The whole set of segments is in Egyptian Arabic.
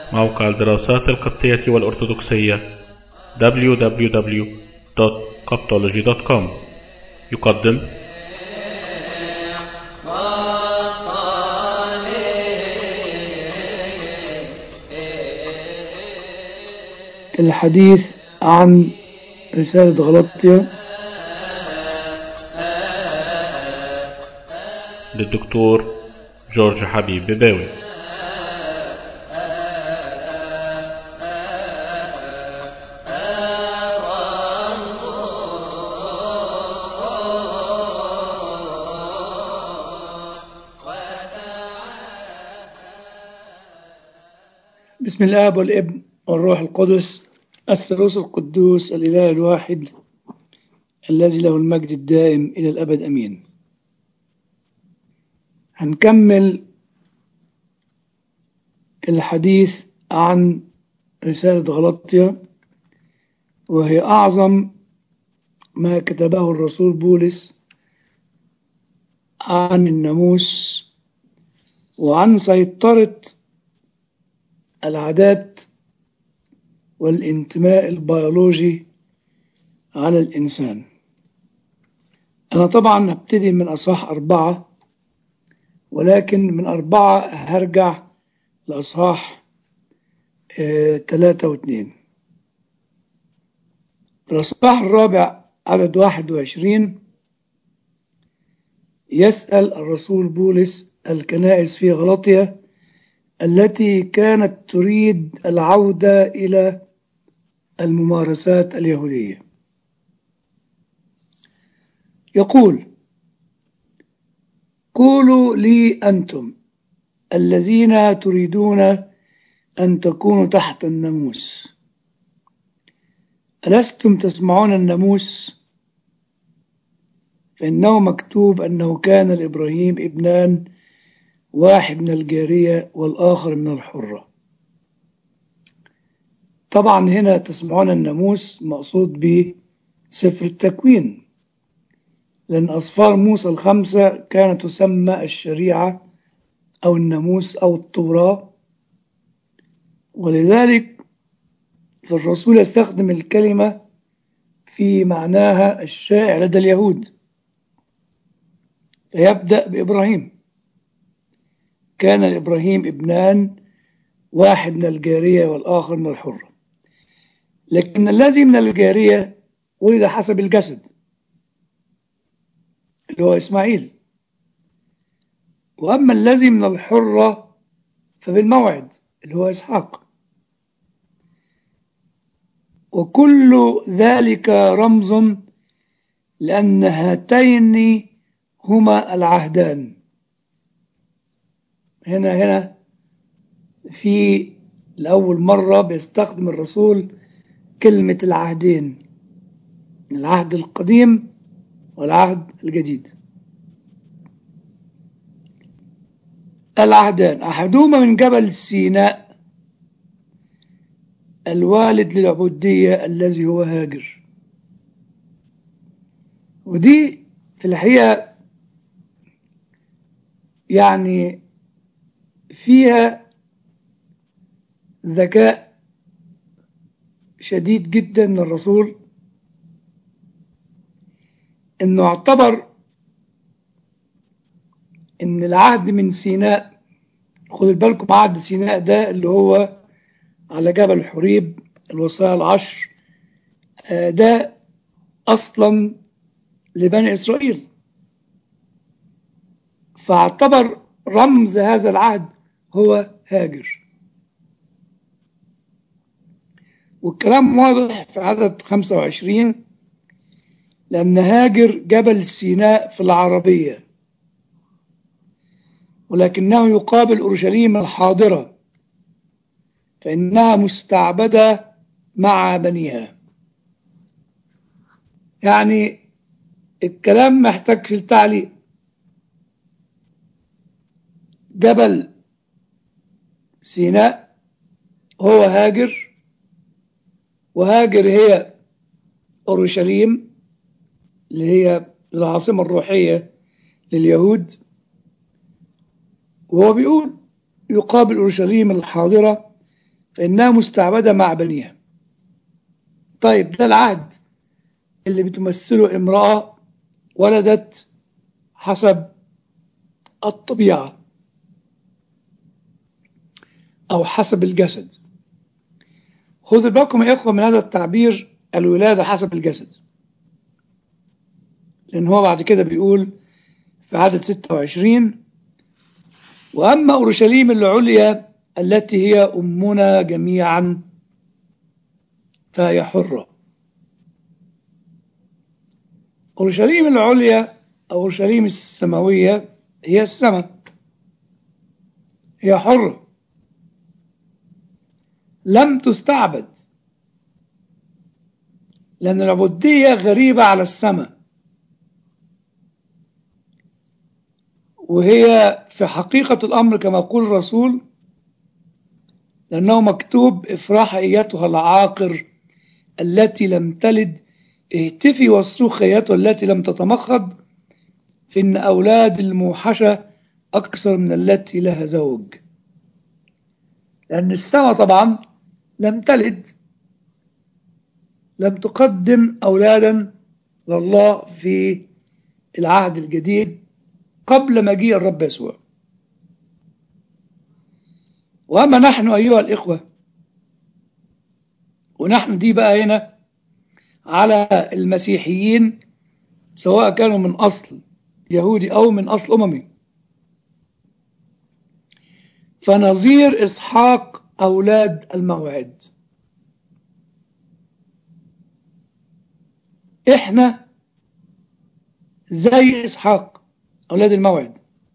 موقع الدراسات القبطية والأرثوذكسية www.coptology.com يقدم الحديث عن رسالة غلطية للدكتور جورج حبيب بباوي بسم الآب والابن والروح القدس الثالوث القدوس الإله الواحد الذي له المجد الدائم إلى الأبد أمين هنكمل الحديث عن رسالة غلطية وهي أعظم ما كتبه الرسول بولس عن الناموس وعن سيطرة العادات والانتماء البيولوجي على الإنسان أنا طبعا هبتدي من أصحاح أربعة ولكن من أربعة هرجع لأصحاح آه، ثلاثة واثنين الأصحاح الرابع عدد واحد وعشرين يسأل الرسول بولس الكنائس في غلطية التي كانت تريد العودة إلى الممارسات اليهودية يقول قولوا لي أنتم الذين تريدون أن تكونوا تحت الناموس ألستم تسمعون الناموس فإنه مكتوب أنه كان لإبراهيم ابنان واحد من الجارية والآخر من الحرة طبعا هنا تسمعون الناموس مقصود به سفر التكوين لأن أصفار موسى الخمسة كانت تسمى الشريعة أو الناموس أو التوراة ولذلك فالرسول يستخدم الكلمة في معناها الشائع لدى اليهود فيبدأ بإبراهيم كان لإبراهيم ابنان واحد من الجارية والآخر من الحرة لكن الذي من الجارية ولد حسب الجسد اللي هو إسماعيل وأما الذي من الحرة فبالموعد اللي هو إسحاق وكل ذلك رمز لأن هاتين هما العهدان هنا هنا في لأول مرة بيستخدم الرسول كلمة العهدين العهد القديم والعهد الجديد العهدان أحدهما من جبل سيناء الوالد للعبودية الذي هو هاجر ودي في الحقيقة يعني فيها ذكاء شديد جدا من الرسول انه اعتبر ان العهد من سيناء خدوا بالكم عهد سيناء ده اللي هو على جبل حريب الوصايا العشر آه، ده اصلا لبني اسرائيل فاعتبر رمز هذا العهد هو هاجر والكلام واضح في عدد 25 لأن هاجر جبل سيناء في العربية ولكنه يقابل أورشليم الحاضرة فإنها مستعبدة مع بنيها يعني الكلام محتاج في التعليق جبل سيناء هو هاجر وهاجر هي أورشليم اللي هي العاصمة الروحية لليهود وهو بيقول يقابل أورشليم الحاضرة فإنها مستعبدة مع بنيها طيب ده العهد اللي بتمثله امرأة ولدت حسب الطبيعة أو حسب الجسد خذوا بالكم يا إخوة من هذا التعبير الولادة حسب الجسد لأن هو بعد كده بيقول في عدد 26 وأما أورشليم العليا التي هي أمنا جميعا فهي حرة أورشليم العليا أو أورشليم السماوية هي السماء هي حرة لم تستعبد لأن العبودية غريبة على السماء وهي في حقيقة الأمر كما يقول الرسول لأنه مكتوب افرح أيتها العاقر التي لم تلد اهتفي واصرخ أيتها التي لم تتمخض فإن أولاد الموحشة أكثر من التي لها زوج لأن السماء طبعا لم تلد لم تقدم أولادا لله في العهد الجديد قبل مجيء الرب يسوع وأما نحن أيها الإخوة ونحن دي بقى هنا على المسيحيين سواء كانوا من أصل يهودي أو من أصل أممي فنظير إسحاق أولاد الموعد إحنا زي إسحاق أولاد الموعد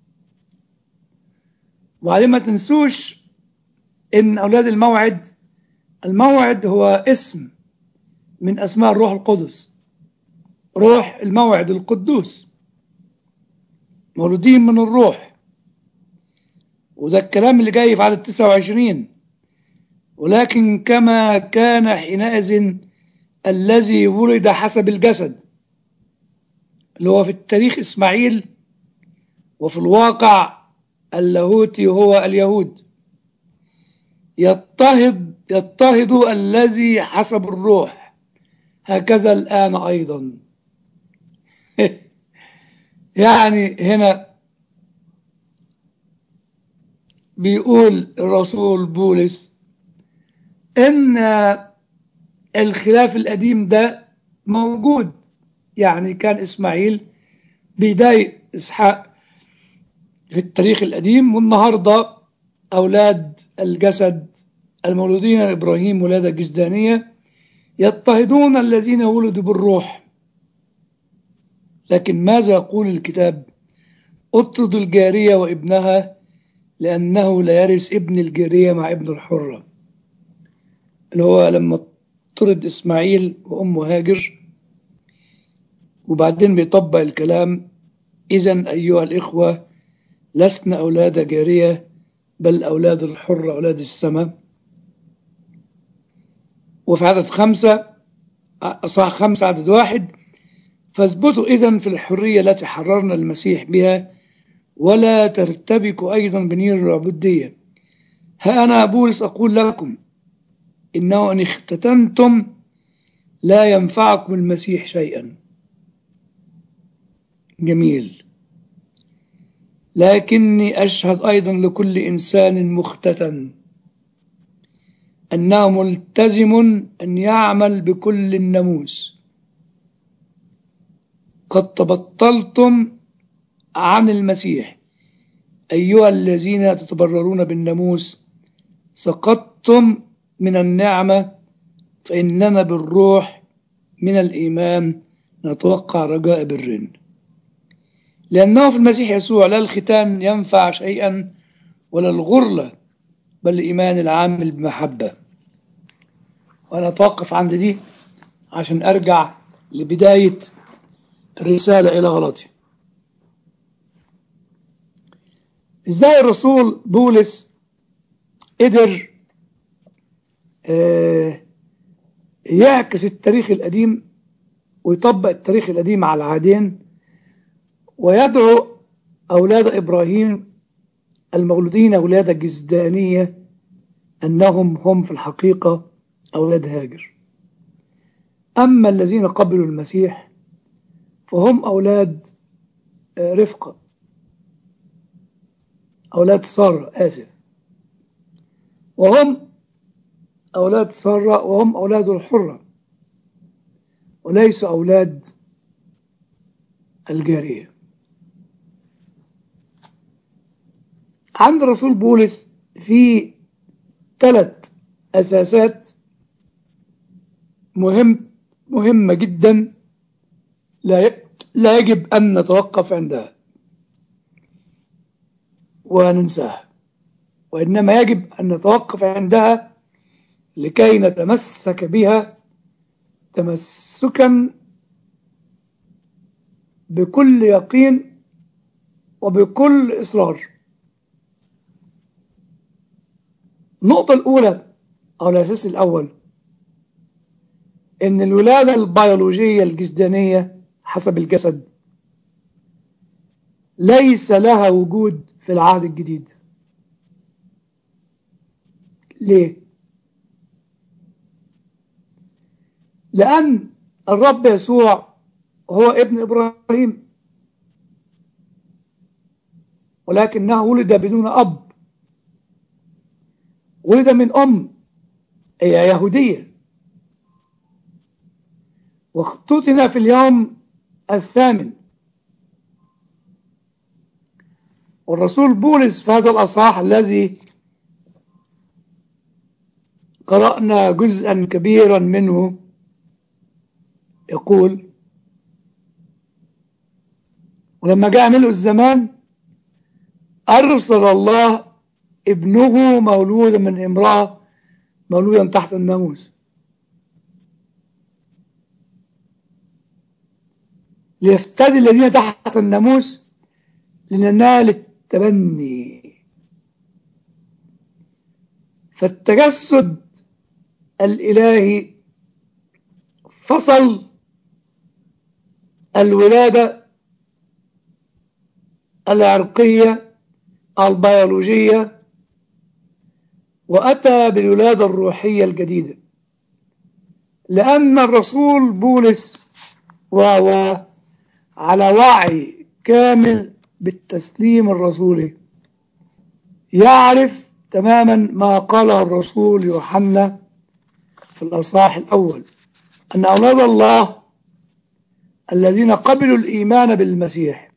وبعدين ما تنسوش إن أولاد الموعد الموعد هو اسم من أسماء الروح القدس روح الموعد القدوس مولودين من الروح وده الكلام اللي جاي في عدد 29 ولكن كما كان حينئذ الذي ولد حسب الجسد اللي هو في التاريخ إسماعيل وفي الواقع اللاهوتي هو اليهود يضطهد يضطهد الذي حسب الروح هكذا الآن أيضا يعني هنا بيقول الرسول بولس ان الخلاف القديم ده موجود يعني كان اسماعيل بيضايق اسحاق في التاريخ القديم والنهارده اولاد الجسد المولودين ابراهيم ولاده جسدانيه يضطهدون الذين ولدوا بالروح لكن ماذا يقول الكتاب اطرد الجاريه وابنها لأنه لا يرث ابن الجارية مع ابن الحرة اللي هو لما طرد إسماعيل وأمه هاجر وبعدين بيطبق الكلام إذا أيها الإخوة لسنا أولاد جارية بل أولاد الحرة أولاد السماء وفي عدد خمسة أصح خمسة عدد واحد فاثبتوا إذا في الحرية التي حررنا المسيح بها ولا ترتبكوا أيضا بنير العبودية ها أنا بولس أقول لكم إنه إن اختتنتم لا ينفعكم المسيح شيئا جميل لكني أشهد أيضا لكل إنسان مختتن أنه ملتزم أن يعمل بكل الناموس قد تبطلتم عن المسيح أيها الذين تتبررون بالناموس سقطتم من النعمة فإننا بالروح من الإيمان نتوقع رجاء بر لأنه في المسيح يسوع لا الختان ينفع شيئا ولا الغرلة بل الإيمان العامل بمحبة وأنا أتوقف عند دي عشان أرجع لبداية الرسالة إلى غلطي ازاي الرسول بولس قدر آه يعكس التاريخ القديم ويطبق التاريخ القديم على العادين ويدعو أولاد إبراهيم المولودين ولادة جزدانية أنهم هم في الحقيقة أولاد هاجر أما الذين قبلوا المسيح فهم أولاد رفقة أولاد سارة آسف وهم أولاد سارة وهم أولاد الحرة وليسوا أولاد الجارية عند رسول بولس في ثلاث أساسات مهم مهمة جدا لا لا يجب أن نتوقف عندها وننساها وإنما يجب أن نتوقف عندها لكي نتمسك بها تمسكا بكل يقين وبكل إصرار النقطة الأولى أو الأساس الأول إن الولادة البيولوجية الجسدانية حسب الجسد ليس لها وجود في العهد الجديد ليه؟ لأن الرب يسوع هو ابن إبراهيم ولكنه ولد بدون أب ولد من أم هي يهودية واختتن في اليوم الثامن والرسول بولس في هذا الأصحاح الذي قرأنا جزءا كبيرا منه يقول ولما جاء ملء الزمان أرسل الله ابنه مولودا من امرأة مولودا تحت الناموس ليفتدي الذين تحت الناموس لننال التبني فالتجسد الإلهي فصل الولادة العرقية البيولوجية وأتى بالولادة الروحية الجديدة لأن الرسول بولس وهو على وعي كامل بالتسليم الرسولي يعرف تماما ما قاله الرسول يوحنا في الأصحاح الأول أن أولاد الله الذين قبلوا الإيمان بالمسيح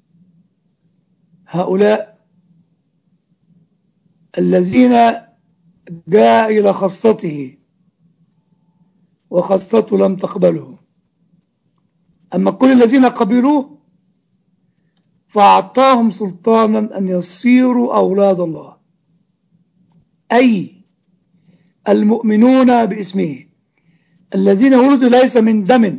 هؤلاء الذين جاء إلى خاصته وخاصته لم تقبله أما كل الذين قبلوه فأعطاهم سلطانا أن يصيروا أولاد الله أي المؤمنون باسمه الذين ولدوا ليس من دم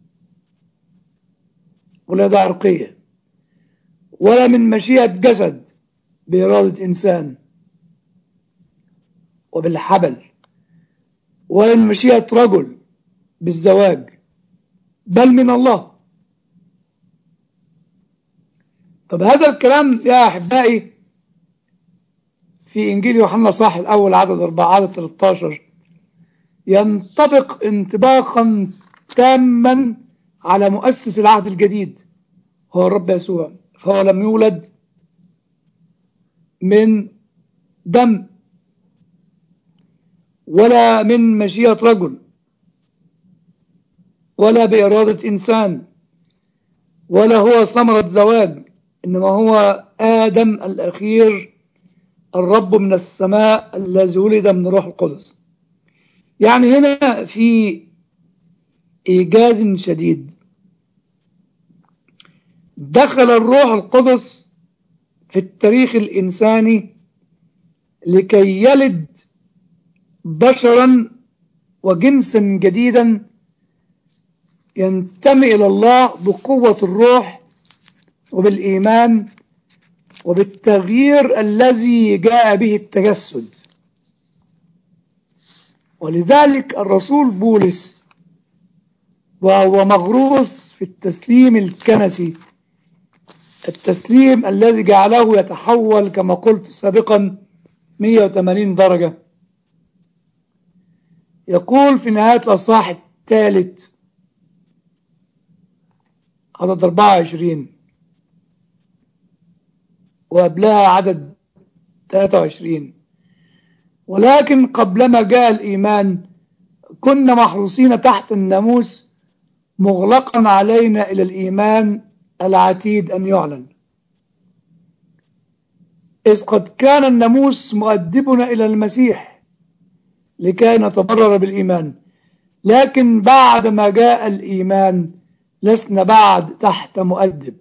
ولادة عرقية ولا من مشيئة جسد بإرادة إنسان وبالحبل ولا من مشيئة رجل بالزواج بل من الله طب هذا الكلام يا أحبائي في إنجيل يوحنا صح الأول عدد 4 عدد 13 ينطبق انطباقا تاما على مؤسس العهد الجديد هو الرب يسوع فهو لم يولد من دم ولا من مشيئة رجل ولا بإرادة إنسان ولا هو ثمرة زواج إنما هو آدم الأخير الرب من السماء الذي ولد من روح القدس يعني هنا في إيجاز شديد دخل الروح القدس في التاريخ الإنساني لكي يلد بشرا وجنسا جديدا ينتمي إلى الله بقوة الروح وبالإيمان وبالتغيير الذي جاء به التجسد ولذلك الرسول بولس وهو مغروس في التسليم الكنسي التسليم الذي جعله يتحول كما قلت سابقا 180 درجة يقول في نهاية الأصحاح الثالث عدد 24 وقبلها عدد 23 ولكن قبلما جاء الإيمان كنا محروسين تحت الناموس مغلقا علينا إلى الإيمان العتيد أن يعلن إذ قد كان الناموس مؤدبنا إلى المسيح لكي نتبرر بالإيمان لكن بعد ما جاء الإيمان لسنا بعد تحت مؤدب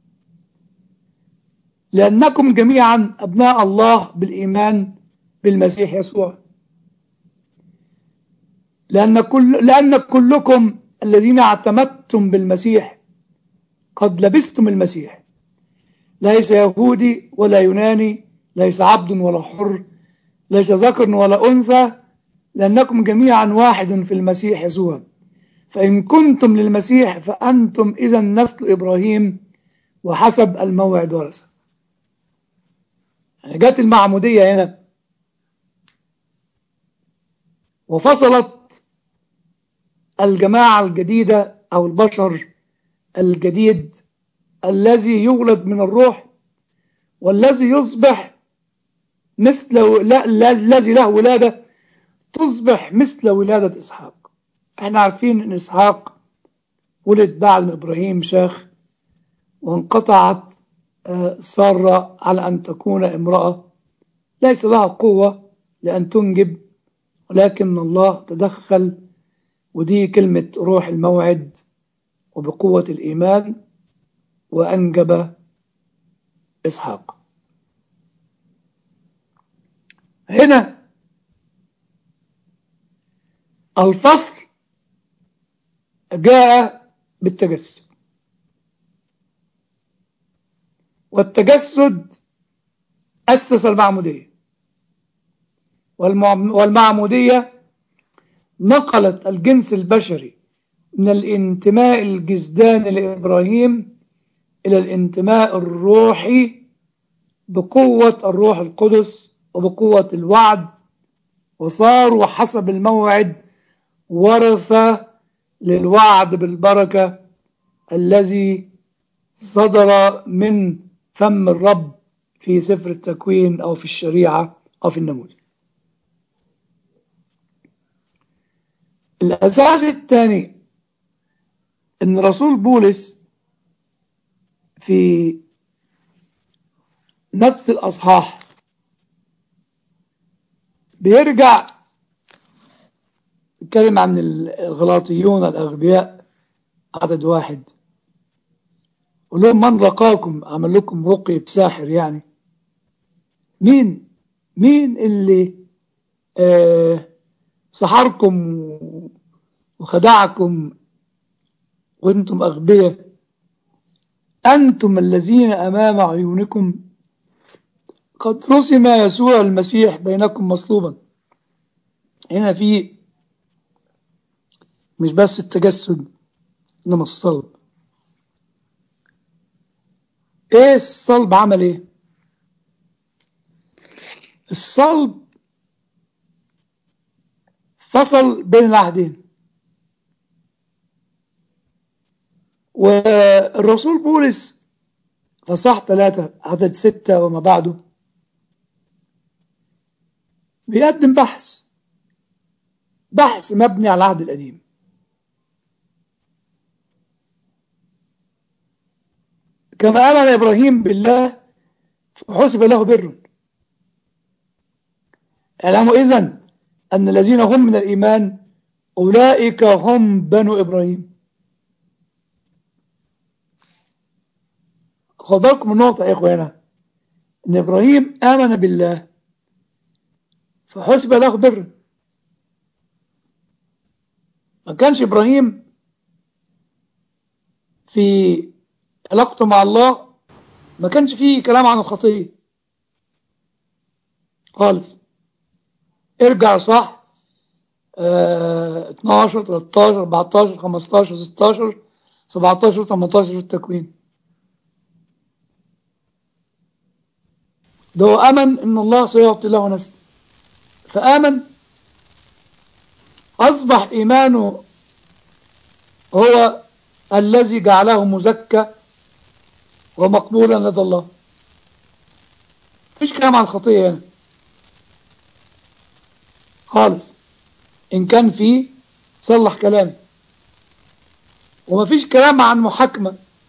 لأنكم جميعا أبناء الله بالإيمان بالمسيح يسوع لأن, كل لأن كلكم الذين اعتمدتم بالمسيح قد لبستم المسيح ليس يهودي ولا يوناني ليس عبد ولا حر ليس ذكر ولا أنثى لأنكم جميعا واحد في المسيح يسوع فإن كنتم للمسيح فأنتم إذا نسل إبراهيم وحسب الموعد ورثة يعني جت المعمودية هنا وفصلت الجماعة الجديدة أو البشر الجديد الذي يولد من الروح والذي يصبح مثل لا لا الذي له ولادة تصبح مثل ولادة إسحاق احنا عارفين ان إسحاق ولد بعد ما إبراهيم شاخ وانقطعت سارة على أن تكون امرأة ليس لها قوة لأن تنجب ولكن الله تدخل ودي كلمة روح الموعد وبقوة الإيمان وأنجب إسحاق هنا الفصل جاء بالتجسد والتجسد أسس المعمودية والمعمودية نقلت الجنس البشري من الانتماء الجسداني لإبراهيم إلى الانتماء الروحي بقوة الروح القدس وبقوة الوعد وصاروا حسب الموعد ورثة للوعد بالبركة الذي صدر من فم الرب في سفر التكوين أو في الشريعة أو في النموذج الأساس الثاني أن رسول بولس في نفس الأصحاح بيرجع يتكلم عن الغلاطيون الأغبياء عدد واحد ولهم من رقاكم عمل لكم رقية ساحر يعني مين مين اللي آه سحركم وخدعكم وانتم أغبياء أنتم الذين أمام عيونكم قد رسم يسوع المسيح بينكم مصلوبا هنا في مش بس التجسد إنما الصلب ايه الصلب عمل ايه الصلب فصل بين العهدين والرسول بولس فصح ثلاثة عدد ستة وما بعده بيقدم بحث بحث مبني على العهد القديم كما آمن إبراهيم بالله فحسب له بر اعلموا إذن أن الذين هم من الإيمان أولئك هم بنو إبراهيم خد بالكم من نقطة يا إخوانا أن إبراهيم آمن بالله فحسب له بر ما كانش إبراهيم في علاقته مع الله ما كانش فيه كلام عن الخطية خالص ارجع صح اه 12 13 14 15 16 17 18 في التكوين ده هو امن ان الله سيعطي له نسل فامن أصبح إيمانه هو الذي جعله مزكى ومقبولا لدى الله مفيش كلام عن الخطية هنا خالص إن كان فيه صلح كلام ومفيش كلام عن محاكمة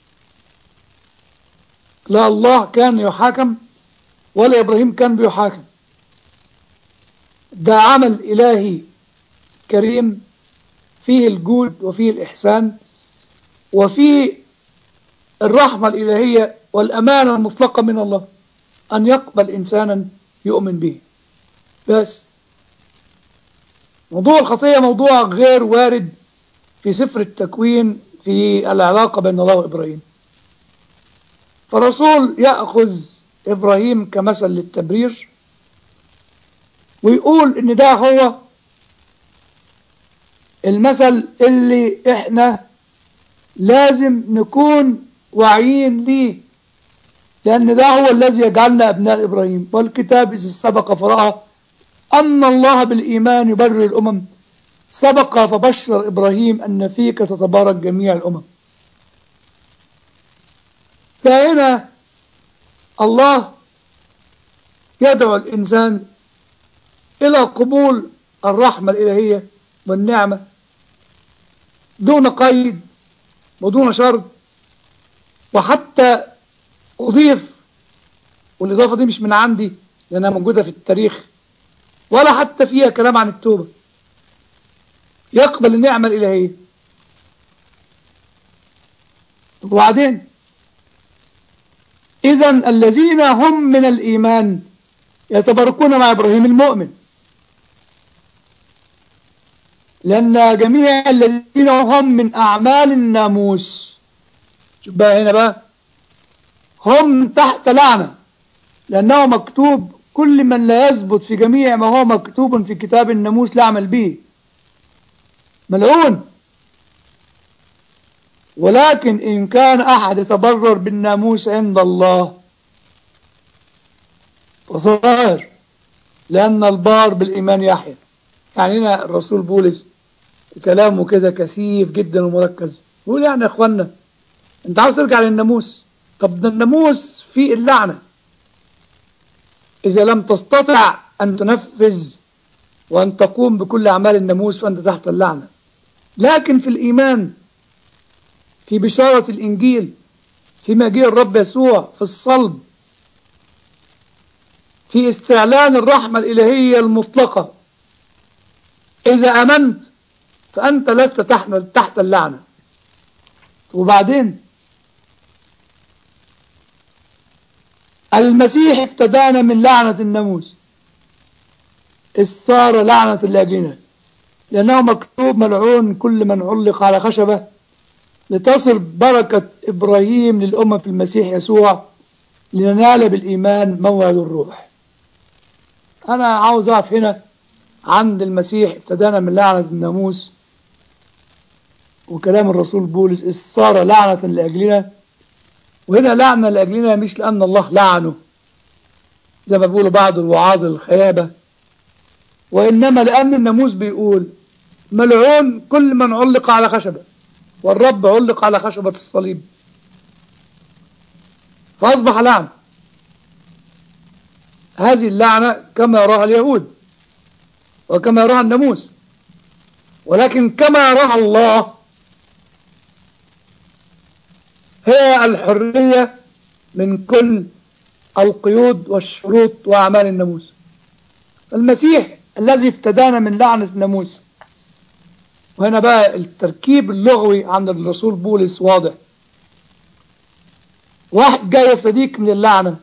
لا الله كان يحاكم ولا إبراهيم كان بيحاكم ده عمل إلهي كريم فيه الجود وفيه الإحسان وفيه الرحمة الإلهية والأمانة المطلقة من الله أن يقبل إنسانا يؤمن به بس موضوع الخطية موضوع غير وارد في سفر التكوين في العلاقة بين الله وإبراهيم فالرسول يأخذ إبراهيم كمثل للتبرير ويقول إن ده هو المثل اللي إحنا لازم نكون واعيين ليه لأن ده هو الذي يجعلنا أبناء إبراهيم والكتاب إذ سبق فرأى أن الله بالإيمان يبرر الأمم سبق فبشر إبراهيم أن فيك تتبارك جميع الأمم فهنا الله يدعو الإنسان إلى قبول الرحمة الإلهية والنعمة دون قيد ودون شرط وحتى أضيف والإضافة دي مش من عندي لأنها موجودة في التاريخ ولا حتى فيها كلام عن التوبة يقبل النعمة الإلهية وبعدين إذا الذين هم من الإيمان يتباركون مع إبراهيم المؤمن لأن جميع الذين هم من أعمال الناموس شوف بقى هنا بقى هم تحت لعنة لأنه مكتوب كل من لا يثبت في جميع ما هو مكتوب في كتاب الناموس لا يعمل به ملعون ولكن إن كان أحد يتبرر بالناموس عند الله فصغير لأن البار بالإيمان يحيى يعني هنا الرسول بولس كلامه كده كثيف جدا ومركز يقول يعني يا اخوانا انت عاوز ترجع للناموس طب ده الناموس فيه اللعنة إذا لم تستطع أن تنفذ وأن تقوم بكل أعمال الناموس فأنت تحت اللعنة لكن في الإيمان في بشارة الإنجيل في مجيء الرب يسوع في الصلب في استعلان الرحمة الإلهية المطلقة إذا أمنت فأنت لست تحت اللعنة وبعدين المسيح افتدانا من لعنة الناموس إذ صار لعنة لأجلنا لأنه مكتوب ملعون كل من علق على خشبة لتصل بركة إبراهيم للأمة في المسيح يسوع لننال بالإيمان موعد الروح أنا عاوز أقف هنا عند المسيح افتدانا من لعنة الناموس وكلام الرسول بولس إذ صار لعنة لأجلنا وهنا لعنة لأجلنا مش لأن الله لعنه زي ما بيقولوا بعض الوعاظ الخيابة وإنما لأن الناموس بيقول ملعون كل من علق على خشبة والرب علق على خشبة الصليب فأصبح لعنة هذه اللعنة كما يراها اليهود وكما يراها الناموس ولكن كما يراها الله هي الحرية من كل القيود والشروط وأعمال الناموس المسيح الذي افتدانا من لعنة الناموس وهنا بقى التركيب اللغوي عند الرسول بولس واضح واحد جاي يفتديك من اللعنة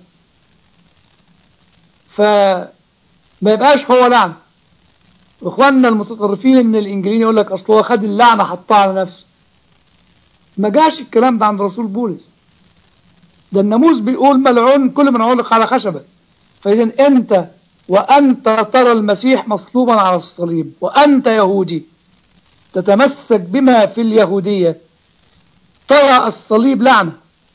فما يبقاش هو لعنة واخواننا المتطرفين من الانجيليين يقول لك اصل هو خد اللعنة حطها على نفسه ما جاش الكلام ده عند رسول بولس ده الناموس بيقول ملعون كل من علق على خشبة فإذا أنت وأنت ترى المسيح مصلوبا على الصليب وأنت يهودي تتمسك بما في اليهودية ترى الصليب لعنة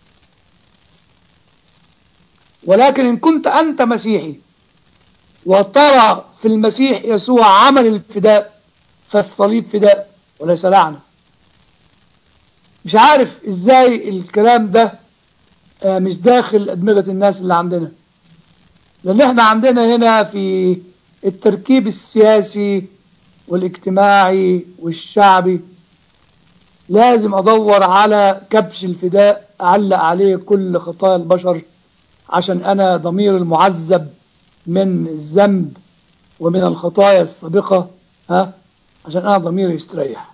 ولكن إن كنت أنت مسيحي وترى في المسيح يسوع عمل الفداء فالصليب فداء وليس لعنة مش عارف ازاي الكلام ده آه، مش داخل أدمغة الناس اللي عندنا لأن احنا عندنا هنا في التركيب السياسي والاجتماعي والشعبي لازم أدور على كبش الفداء أعلق عليه كل خطايا البشر عشان أنا ضمير المعذب من الذنب ومن الخطايا السابقة ها عشان أنا ضميري يستريح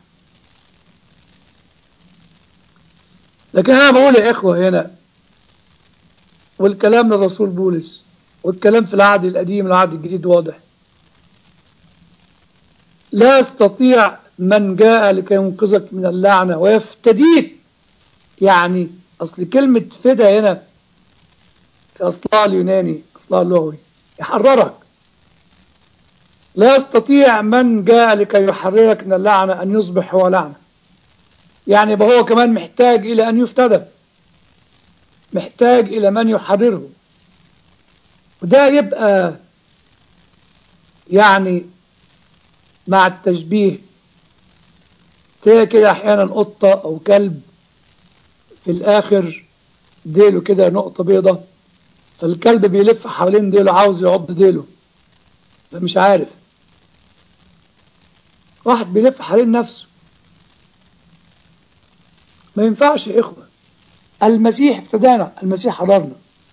لكن أنا بقول يا إخوة هنا والكلام للرسول بولس والكلام في العهد القديم والعهد الجديد واضح لا يستطيع من جاء لكي ينقذك من اللعنة ويفتديك يعني أصل كلمة فدا هنا في أصلها اليوناني أصلها اللغوي يحررك لا يستطيع من جاء لكي يحررك من اللعنة أن يصبح هو لعنة يعني يبقى هو كمان محتاج إلى أن يفتدى محتاج إلى من يحرره وده يبقى يعني مع التشبيه تلاقي كده أحيانا قطة أو كلب في الآخر ديله كده نقطة بيضة فالكلب بيلف حوالين ديله عاوز يعض ديله فمش عارف واحد بيلف حوالين نفسه ما ينفعش يا إخوة المسيح افتدانا المسيح حررنا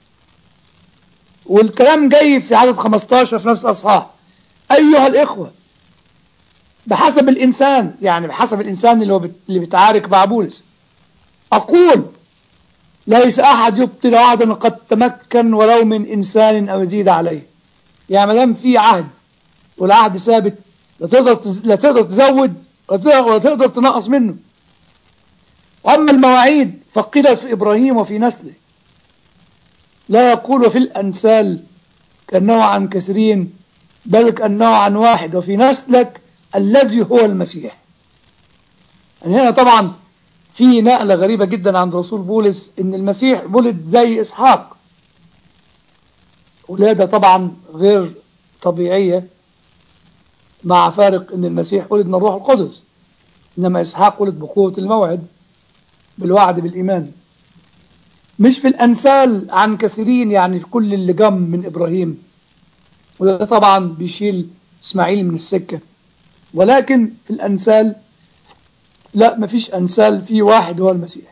والكلام جاي في عدد 15 في نفس الأصحاح أيها الإخوة بحسب الإنسان يعني بحسب الإنسان اللي هو بت- اللي بيتعارك مع بولس أقول ليس أحد يبطل عهدا قد تمكن ولو من إنسان أو يزيد عليه يعني ما دام في عهد والعهد ثابت لا تقدر تز- لا تقدر تزود ولا تقدر- ولا تقدر تنقص منه وأما المواعيد فقيلت في إبراهيم وفي نسله لا يقول في الأنسال كأنه عن كثيرين بل كأنه عن واحد وفي نسلك الذي هو المسيح يعني هنا طبعا في نقلة غريبة جدا عند رسول بولس ان المسيح ولد زي اسحاق ولادة طبعا غير طبيعية مع فارق ان المسيح ولد من الروح القدس انما اسحاق ولد بقوة الموعد بالوعد بالإيمان مش في الأنسال عن كثيرين يعني في كل اللي جم من إبراهيم وده طبعا بيشيل إسماعيل من السكة ولكن في الأنسال لا مفيش أنسال في واحد هو المسيح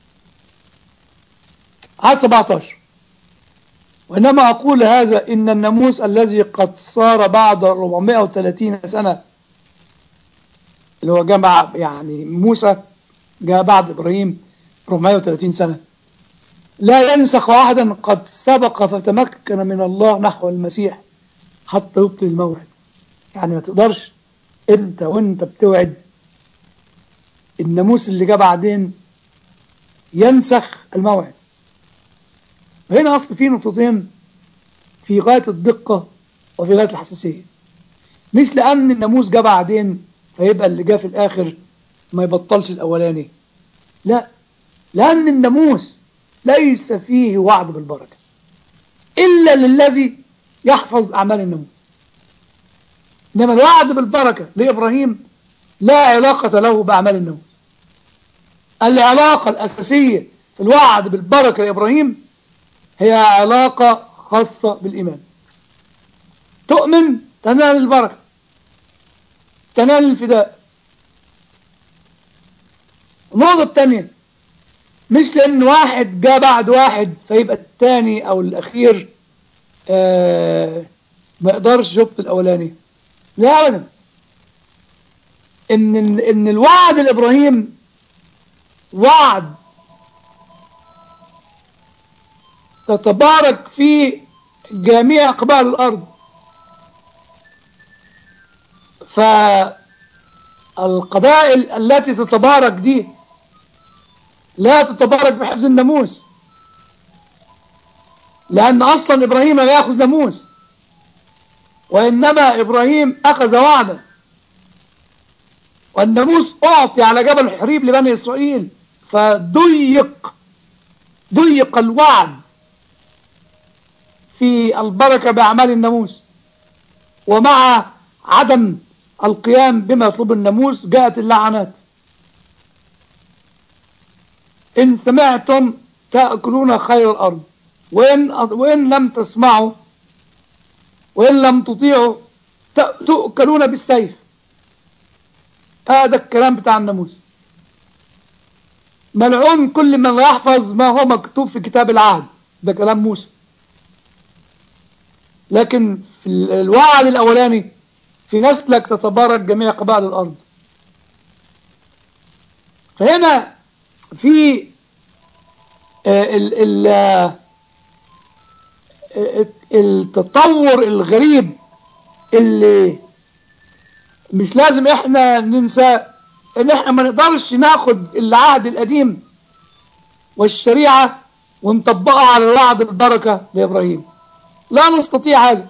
عدد 17 وإنما أقول هذا إن الناموس الذي قد صار بعد 430 سنة اللي هو جمع يعني موسى جاء بعد إبراهيم 430 سنة لا ينسخ واحدا قد سبق فتمكن من الله نحو المسيح حتى يبطل الموعد يعني ما تقدرش انت وانت بتوعد الناموس اللي جاء بعدين ينسخ الموعد وهنا اصل في نقطتين في غاية الدقة وفي غاية الحساسية مش لأن الناموس جاء بعدين فيبقى اللي جاء في الآخر ما يبطلش الأولاني لا لأن الناموس ليس فيه وعد بالبركة إلا للذي يحفظ أعمال الناموس إنما الوعد بالبركة لإبراهيم لا علاقة له بأعمال الناموس العلاقة الأساسية في الوعد بالبركة لإبراهيم هي علاقة خاصة بالإيمان تؤمن تنال البركة تنال الفداء النقطة الثانية مش لأن واحد جاء بعد واحد فيبقى الثاني أو الأخير آه ما يقدرش يبطل الأولاني لا أبدا إن إن الوعد لإبراهيم وعد تتبارك فيه جميع قبائل الأرض فالقبائل التي تتبارك دي لا تتبارك بحفظ الناموس لأن أصلا إبراهيم لا يأخذ ناموس وإنما إبراهيم أخذ وعدا والناموس أعطي على جبل الحريب لبني إسرائيل فضيق ضيق الوعد في البركة بأعمال الناموس ومع عدم القيام بما يطلب الناموس جاءت اللعنات إن سمعتم تأكلون خير الأرض وإن, وإن لم تسمعوا وإن لم تطيعوا تؤكلون بالسيف هذا الكلام بتاع الناموس ملعون كل من لا يحفظ ما هو مكتوب في كتاب العهد ده كلام موسى لكن في الوعد الأولاني في نسلك تتبارك جميع قبائل الأرض فهنا في ال ال التطور الغريب اللي مش لازم احنا ننسى ان احنا ما نقدرش ناخد العهد القديم والشريعة ونطبقها على وعد البركة لإبراهيم لا نستطيع هذا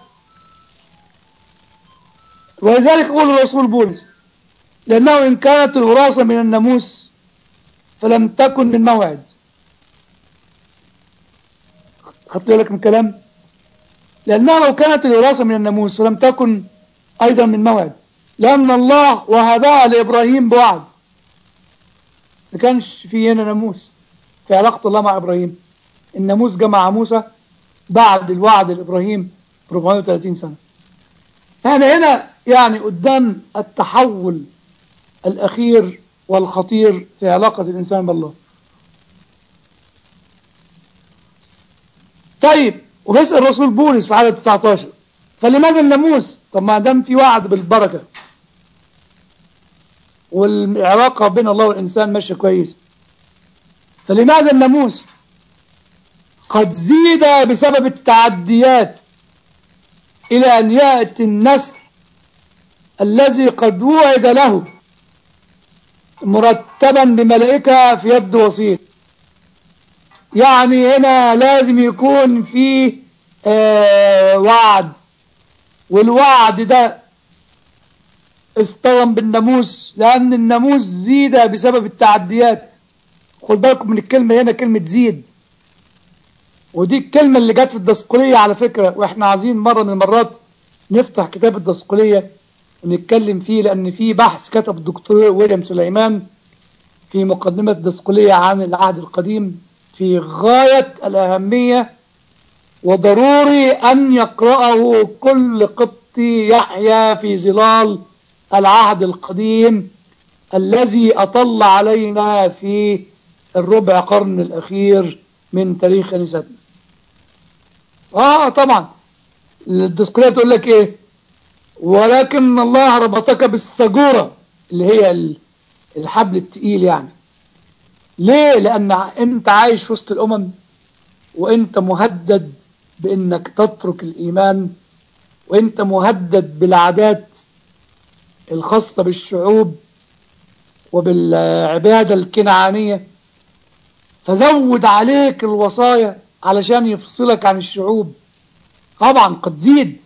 ولذلك يقول الرسول بولس لأنه إن كانت الوراثة من الناموس فلم تكن من موعد خدت بالك من الكلام لأنها لو كانت الوراثة من الناموس فلم تكن أيضا من موعد لأن الله وهبها لإبراهيم بوعد ما كانش في هنا ناموس في علاقة الله مع إبراهيم الناموس جه مع موسى بعد الوعد لإبراهيم ب 430 سنة احنا هنا يعني قدام التحول الأخير والخطير في علاقة الإنسان بالله طيب وبيسأل الرسول بولس في عدد 19 فلماذا الناموس طب ما دام في وعد بالبركة والعلاقة بين الله والإنسان ماشية كويس فلماذا الناموس قد زيد بسبب التعديات إلى أن يأتي النسل الذي قد وعد له مرتبا بملائكة في يد وسيط يعني هنا لازم يكون في آه وعد والوعد ده اصطدم بالناموس لأن الناموس زيد بسبب التعديات خد بالكم من الكلمة هنا كلمة زيد ودي الكلمة اللي جت في الدسقلية على فكرة واحنا عايزين مرة من المرات نفتح كتاب الدسقلية ونتكلم فيه لأن في بحث كتب الدكتور ويليام سليمان في مقدمة الدسقلية عن العهد القديم في غاية الأهمية وضروري أن يقرأه كل قبطي يحيا في ظلال العهد القديم الذي أطل علينا في الربع قرن الأخير من تاريخ كنيستنا آه طبعا الدسقلية بتقول لك إيه ولكن الله ربطك بالسجورة اللي هي الحبل التقيل يعني ليه لأن أنت عايش في وسط الأمم وأنت مهدد بأنك تترك الإيمان وأنت مهدد بالعادات الخاصة بالشعوب وبالعبادة الكنعانية فزود عليك الوصايا علشان يفصلك عن الشعوب طبعا قد زيد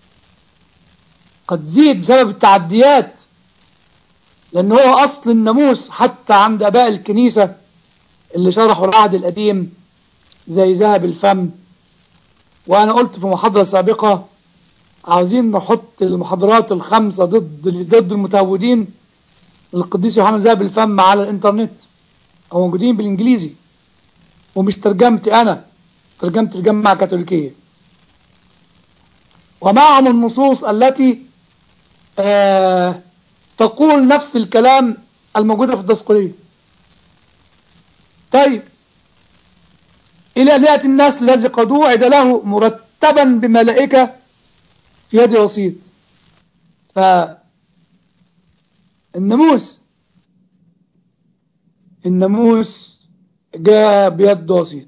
قد زيد بسبب التعديات لأن هو أصل الناموس حتى عند أباء الكنيسة اللي شرحوا العهد القديم زي ذهب الفم وأنا قلت في محاضرة سابقة عاوزين نحط المحاضرات الخمسة ضد ضد المتهودين القديس يوحنا ذهب الفم على الإنترنت أو موجودين بالإنجليزي ومش ترجمتي أنا ترجمت الجامعة الكاثوليكية ومعهم النصوص التي آه تقول نفس الكلام الموجودة في الدسقلية طيب إلى أن يأتي الناس الذي قد وعد له مرتبا بملائكة في يد وسيط فالناموس الناموس جاء بيد وسيط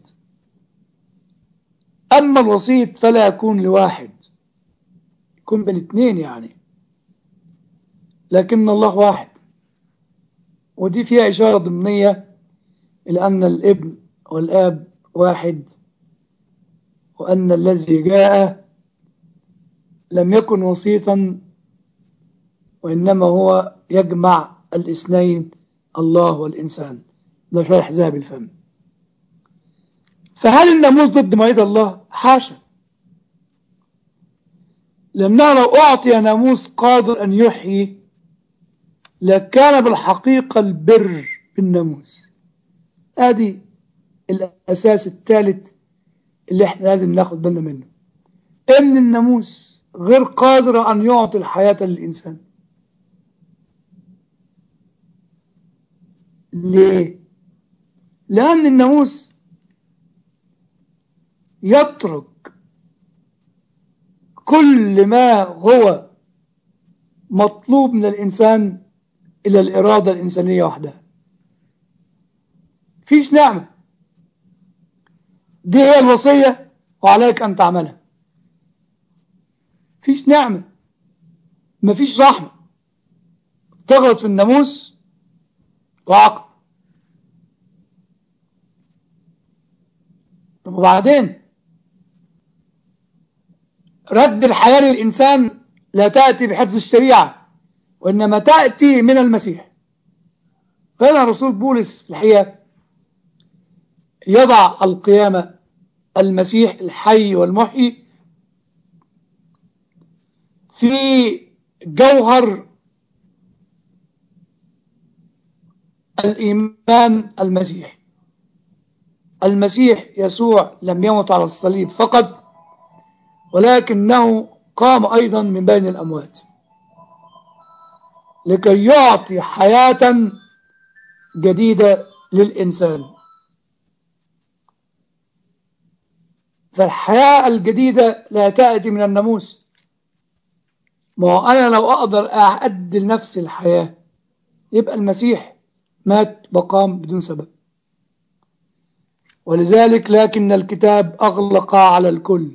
أما الوسيط فلا يكون لواحد يكون بين اثنين يعني لكن الله واحد ودي فيها إشارة ضمنية إلى أن الابن والآب واحد وأن الذي جاء لم يكن وسيطا وإنما هو يجمع الاثنين الله والإنسان ده شرح ذهب الفم فهل الناموس ضد مواعيد الله؟ حاشا لأنه لو أعطي ناموس قادر أن يحيي لكان بالحقيقة البر بالناموس ادي الاساس الثالث اللي احنا لازم ناخد بالنا منه ان الناموس غير قادر ان يعطي الحياة للانسان ليه لان الناموس يترك كل ما هو مطلوب من الانسان الى الاراده الانسانيه وحدها فيش نعمة دي هي الوصية وعليك أن تعملها فيش نعمة مفيش رحمة تغلط في الناموس وعقل طب وبعدين رد الحياة للإنسان لا تأتي بحفظ الشريعة وإنما تأتي من المسيح هنا رسول بولس في الحقيقة يضع القيامة المسيح الحي والمحيي في جوهر الإيمان المسيحي المسيح يسوع لم يمت على الصليب فقط ولكنه قام أيضا من بين الأموات لكي يعطي حياة جديدة للإنسان فالحياة الجديدة لا تأتي من الناموس ما هو أنا لو أقدر أعد لنفسي الحياة يبقى المسيح مات وقام بدون سبب ولذلك لكن الكتاب أغلق على الكل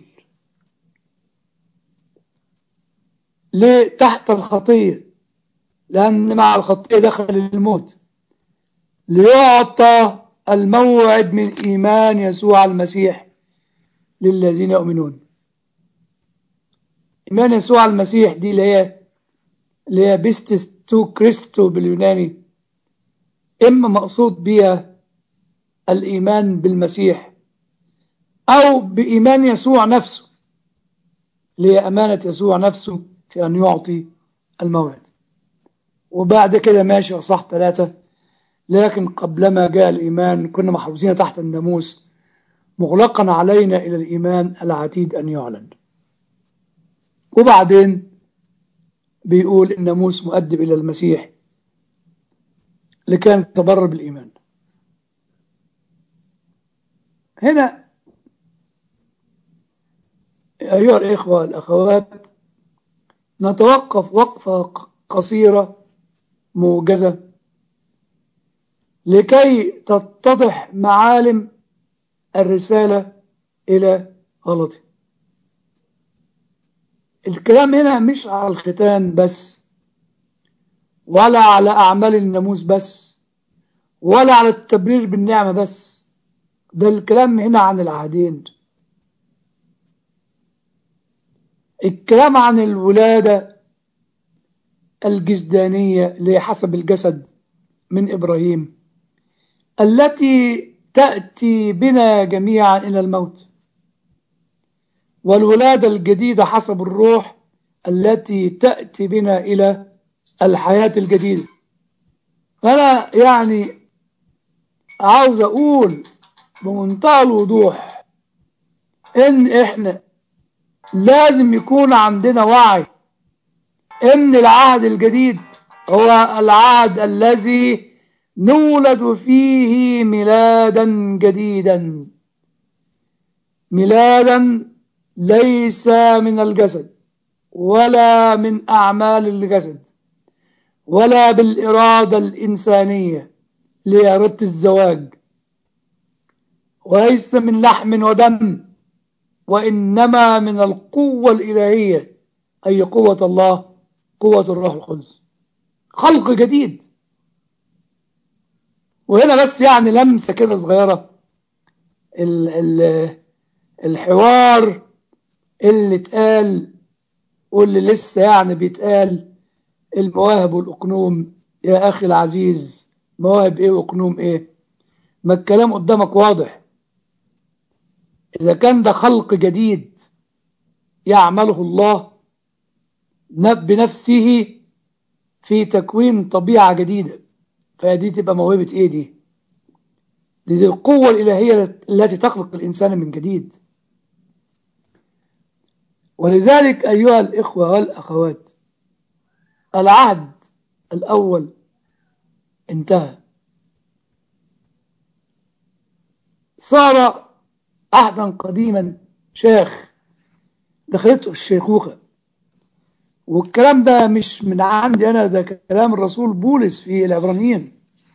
ليه تحت الخطية لأن مع الخطية دخل الموت ليعطى الموعد من إيمان يسوع المسيح للذين يؤمنون إيمان يسوع المسيح دي اللي هي اللي هي بيستس تو كريستو باليوناني إما مقصود بها الإيمان بالمسيح أو بإيمان يسوع نفسه اللي هي أمانة يسوع نفسه في أن يعطي الموعد وبعد كده ماشي وصح ثلاثة لكن قبلما جاء الإيمان كنا محروسين تحت الناموس مغلقا علينا إلى الإيمان العتيد أن يعلن وبعدين بيقول الناموس مؤدب إلى المسيح لكان تبرر بالإيمان هنا أيها الإخوة الأخوات نتوقف وقفة قصيرة موجزة لكي تتضح معالم الرسالة إلى غلطي الكلام هنا مش على الختان بس ولا على أعمال الناموس بس ولا على التبرير بالنعمة بس ده الكلام هنا عن العهدين الكلام عن الولادة الجسدانية اللي حسب الجسد من إبراهيم التي تأتي بنا جميعا إلى الموت والولادة الجديدة حسب الروح التي تأتي بنا إلى الحياة الجديدة فأنا يعني عاوز أقول بمنتهى الوضوح إن إحنا لازم يكون عندنا وعي إن العهد الجديد هو العهد الذي نولد فيه ميلادا جديدا ميلادا ليس من الجسد ولا من أعمال الجسد ولا بالإرادة الإنسانية لإرادة الزواج وليس من لحم ودم وإنما من القوة الإلهية أي قوة الله قوة الروح القدس خلق جديد وهنا بس يعني لمسة كده صغيرة ال ال الحوار اللي اتقال واللي لسه يعني بيتقال المواهب والأقنوم يا أخي العزيز مواهب إيه وأقنوم إيه ما الكلام قدامك واضح إذا كان ده خلق جديد يعمله الله بنفسه في تكوين طبيعة جديدة فدي تبقى موهبة ايه دي دي, دي القوة الإلهية التي تخلق الإنسان من جديد ولذلك أيها الإخوة والأخوات العهد الأول انتهى صار عهدا قديما شيخ دخلته الشيخوخة والكلام ده مش من عندي أنا ده كلام الرسول بولس في العبرانيين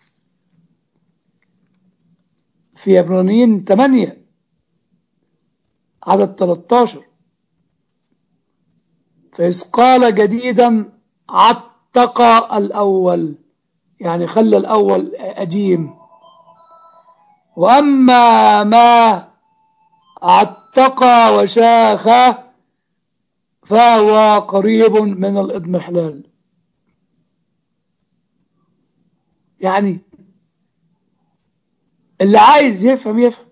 في عبرانيين 8 عدد 13 فإذ قال جديدا عتق الأول يعني خلى الأول قديم وأما ما عتق وشاخ فهو قريب من الإضمحلال يعني اللي عايز يفهم يفهم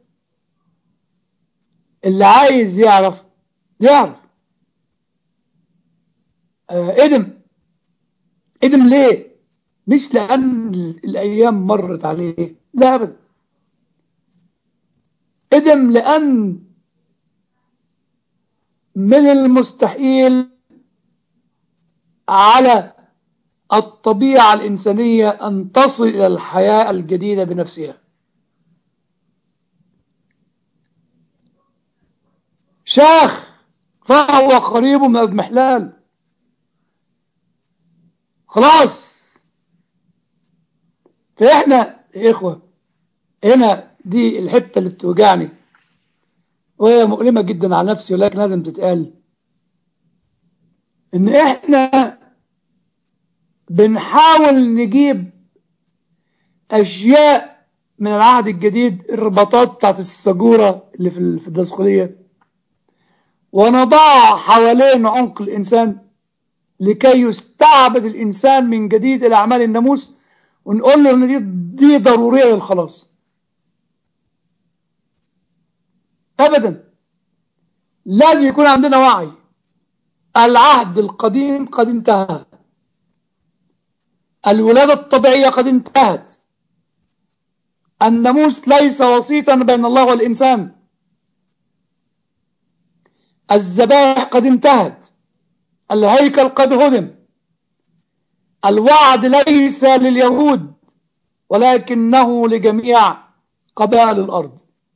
اللي عايز يعرف يعرف آه ادم ادم ليه مش لأن الأيام مرت عليه لا أبدا ادم لأن من المستحيل على الطبيعة الإنسانية أن تصل إلى الحياة الجديدة بنفسها شاخ فهو قريب من المحلال خلاص فإحنا يا إخوة هنا دي الحتة اللي بتوجعني وهي مؤلمة جدا على نفسي ولكن لازم تتقال إن إحنا بنحاول نجيب أشياء من العهد الجديد الرباطات بتاعت السجورة اللي في في الدسقلية ونضعها حوالين عنق الإنسان لكي يستعبد الإنسان من جديد إلى أعمال الناموس ونقول له إن دي دي ضرورية للخلاص أبدا لازم يكون عندنا وعي العهد القديم قد انتهى الولادة الطبيعية قد انتهت الناموس ليس وسيطا بين الله والإنسان الذبائح قد انتهت الهيكل قد هدم الوعد ليس لليهود ولكنه لجميع قبائل الأرض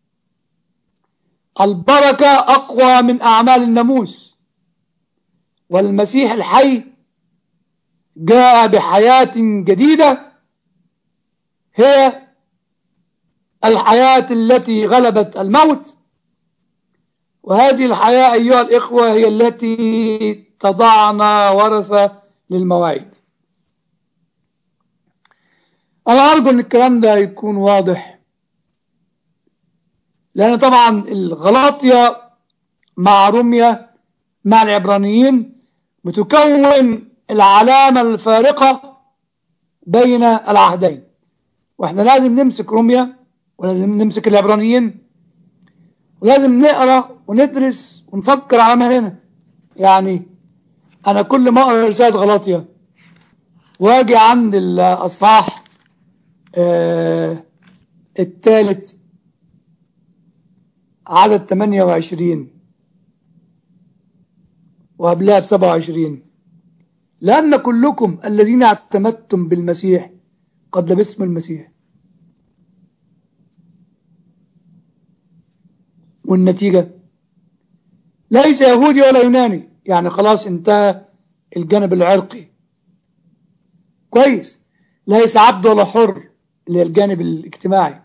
البركة أقوى من أعمال الناموس والمسيح الحي جاء بحياة جديدة هي الحياة التي غلبت الموت وهذه الحياة أيها الإخوة هي التي تضعنا ورثة للمواعيد أنا أرجو أن الكلام ده يكون واضح لأن طبعا الغلاطية مع روميا مع العبرانيين بتكون العلامة الفارقة بين العهدين واحنا لازم نمسك روميا ولازم نمسك العبرانيين ولازم نقرا وندرس ونفكر على مهلنا يعني انا كل ما اقرا رساله غلاطيا واجي عند الاصحاح آه الثالث عدد 28 وقبلها ب 27 لأن كلكم الذين اعتمدتم بالمسيح قد لبستم المسيح والنتيجة ليس يهودي ولا يوناني يعني خلاص انتهى الجانب العرقي كويس ليس عبد ولا حر اللي هي الجانب الاجتماعي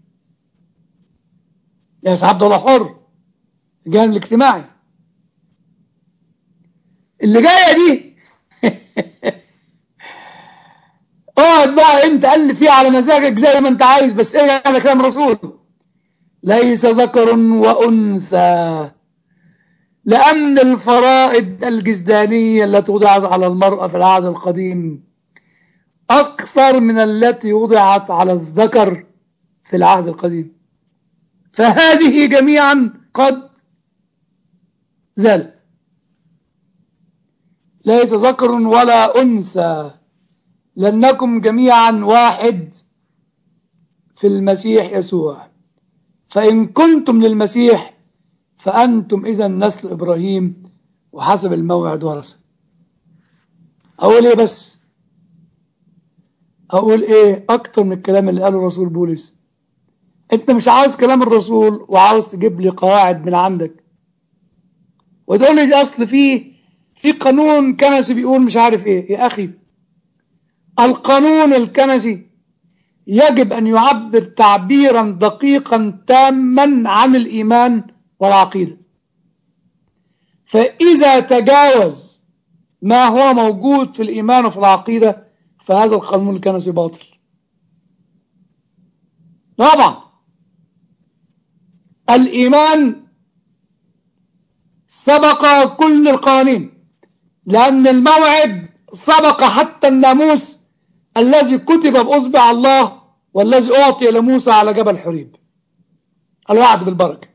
ليس عبد ولا حر الجانب الاجتماعي اللي جايه دي اقعد بقى انت الف فيها على مزاجك زي ما انت عايز بس ايه على كلام رسول ليس ذكر وانثى لان الفرائض الجسدانيه التي وضعت على المراه في العهد القديم اكثر من التي وضعت على الذكر في العهد القديم فهذه جميعا قد زالت ليس ذكر ولا أنثى لأنكم جميعا واحد في المسيح يسوع فإن كنتم للمسيح فأنتم إذا نسل إبراهيم وحسب الموعد ورثة أقول إيه بس أقول إيه أكتر من الكلام اللي قاله الرسول بولس أنت مش عاوز كلام الرسول وعاوز تجيب لي قواعد من عندك وتقول لي دي أصل فيه في قانون كنسي بيقول مش عارف إيه يا أخي القانون الكنسي يجب أن يعبر تعبيرا دقيقا تاما عن الإيمان والعقيدة فإذا تجاوز ما هو موجود في الإيمان وفي العقيدة فهذا القانون الكنسي باطل طبعا الإيمان سبق كل القوانين لأن الموعد سبق حتى الناموس الذي كتب بأصبع الله والذي أعطي لموسى على جبل حريب الوعد بالبركة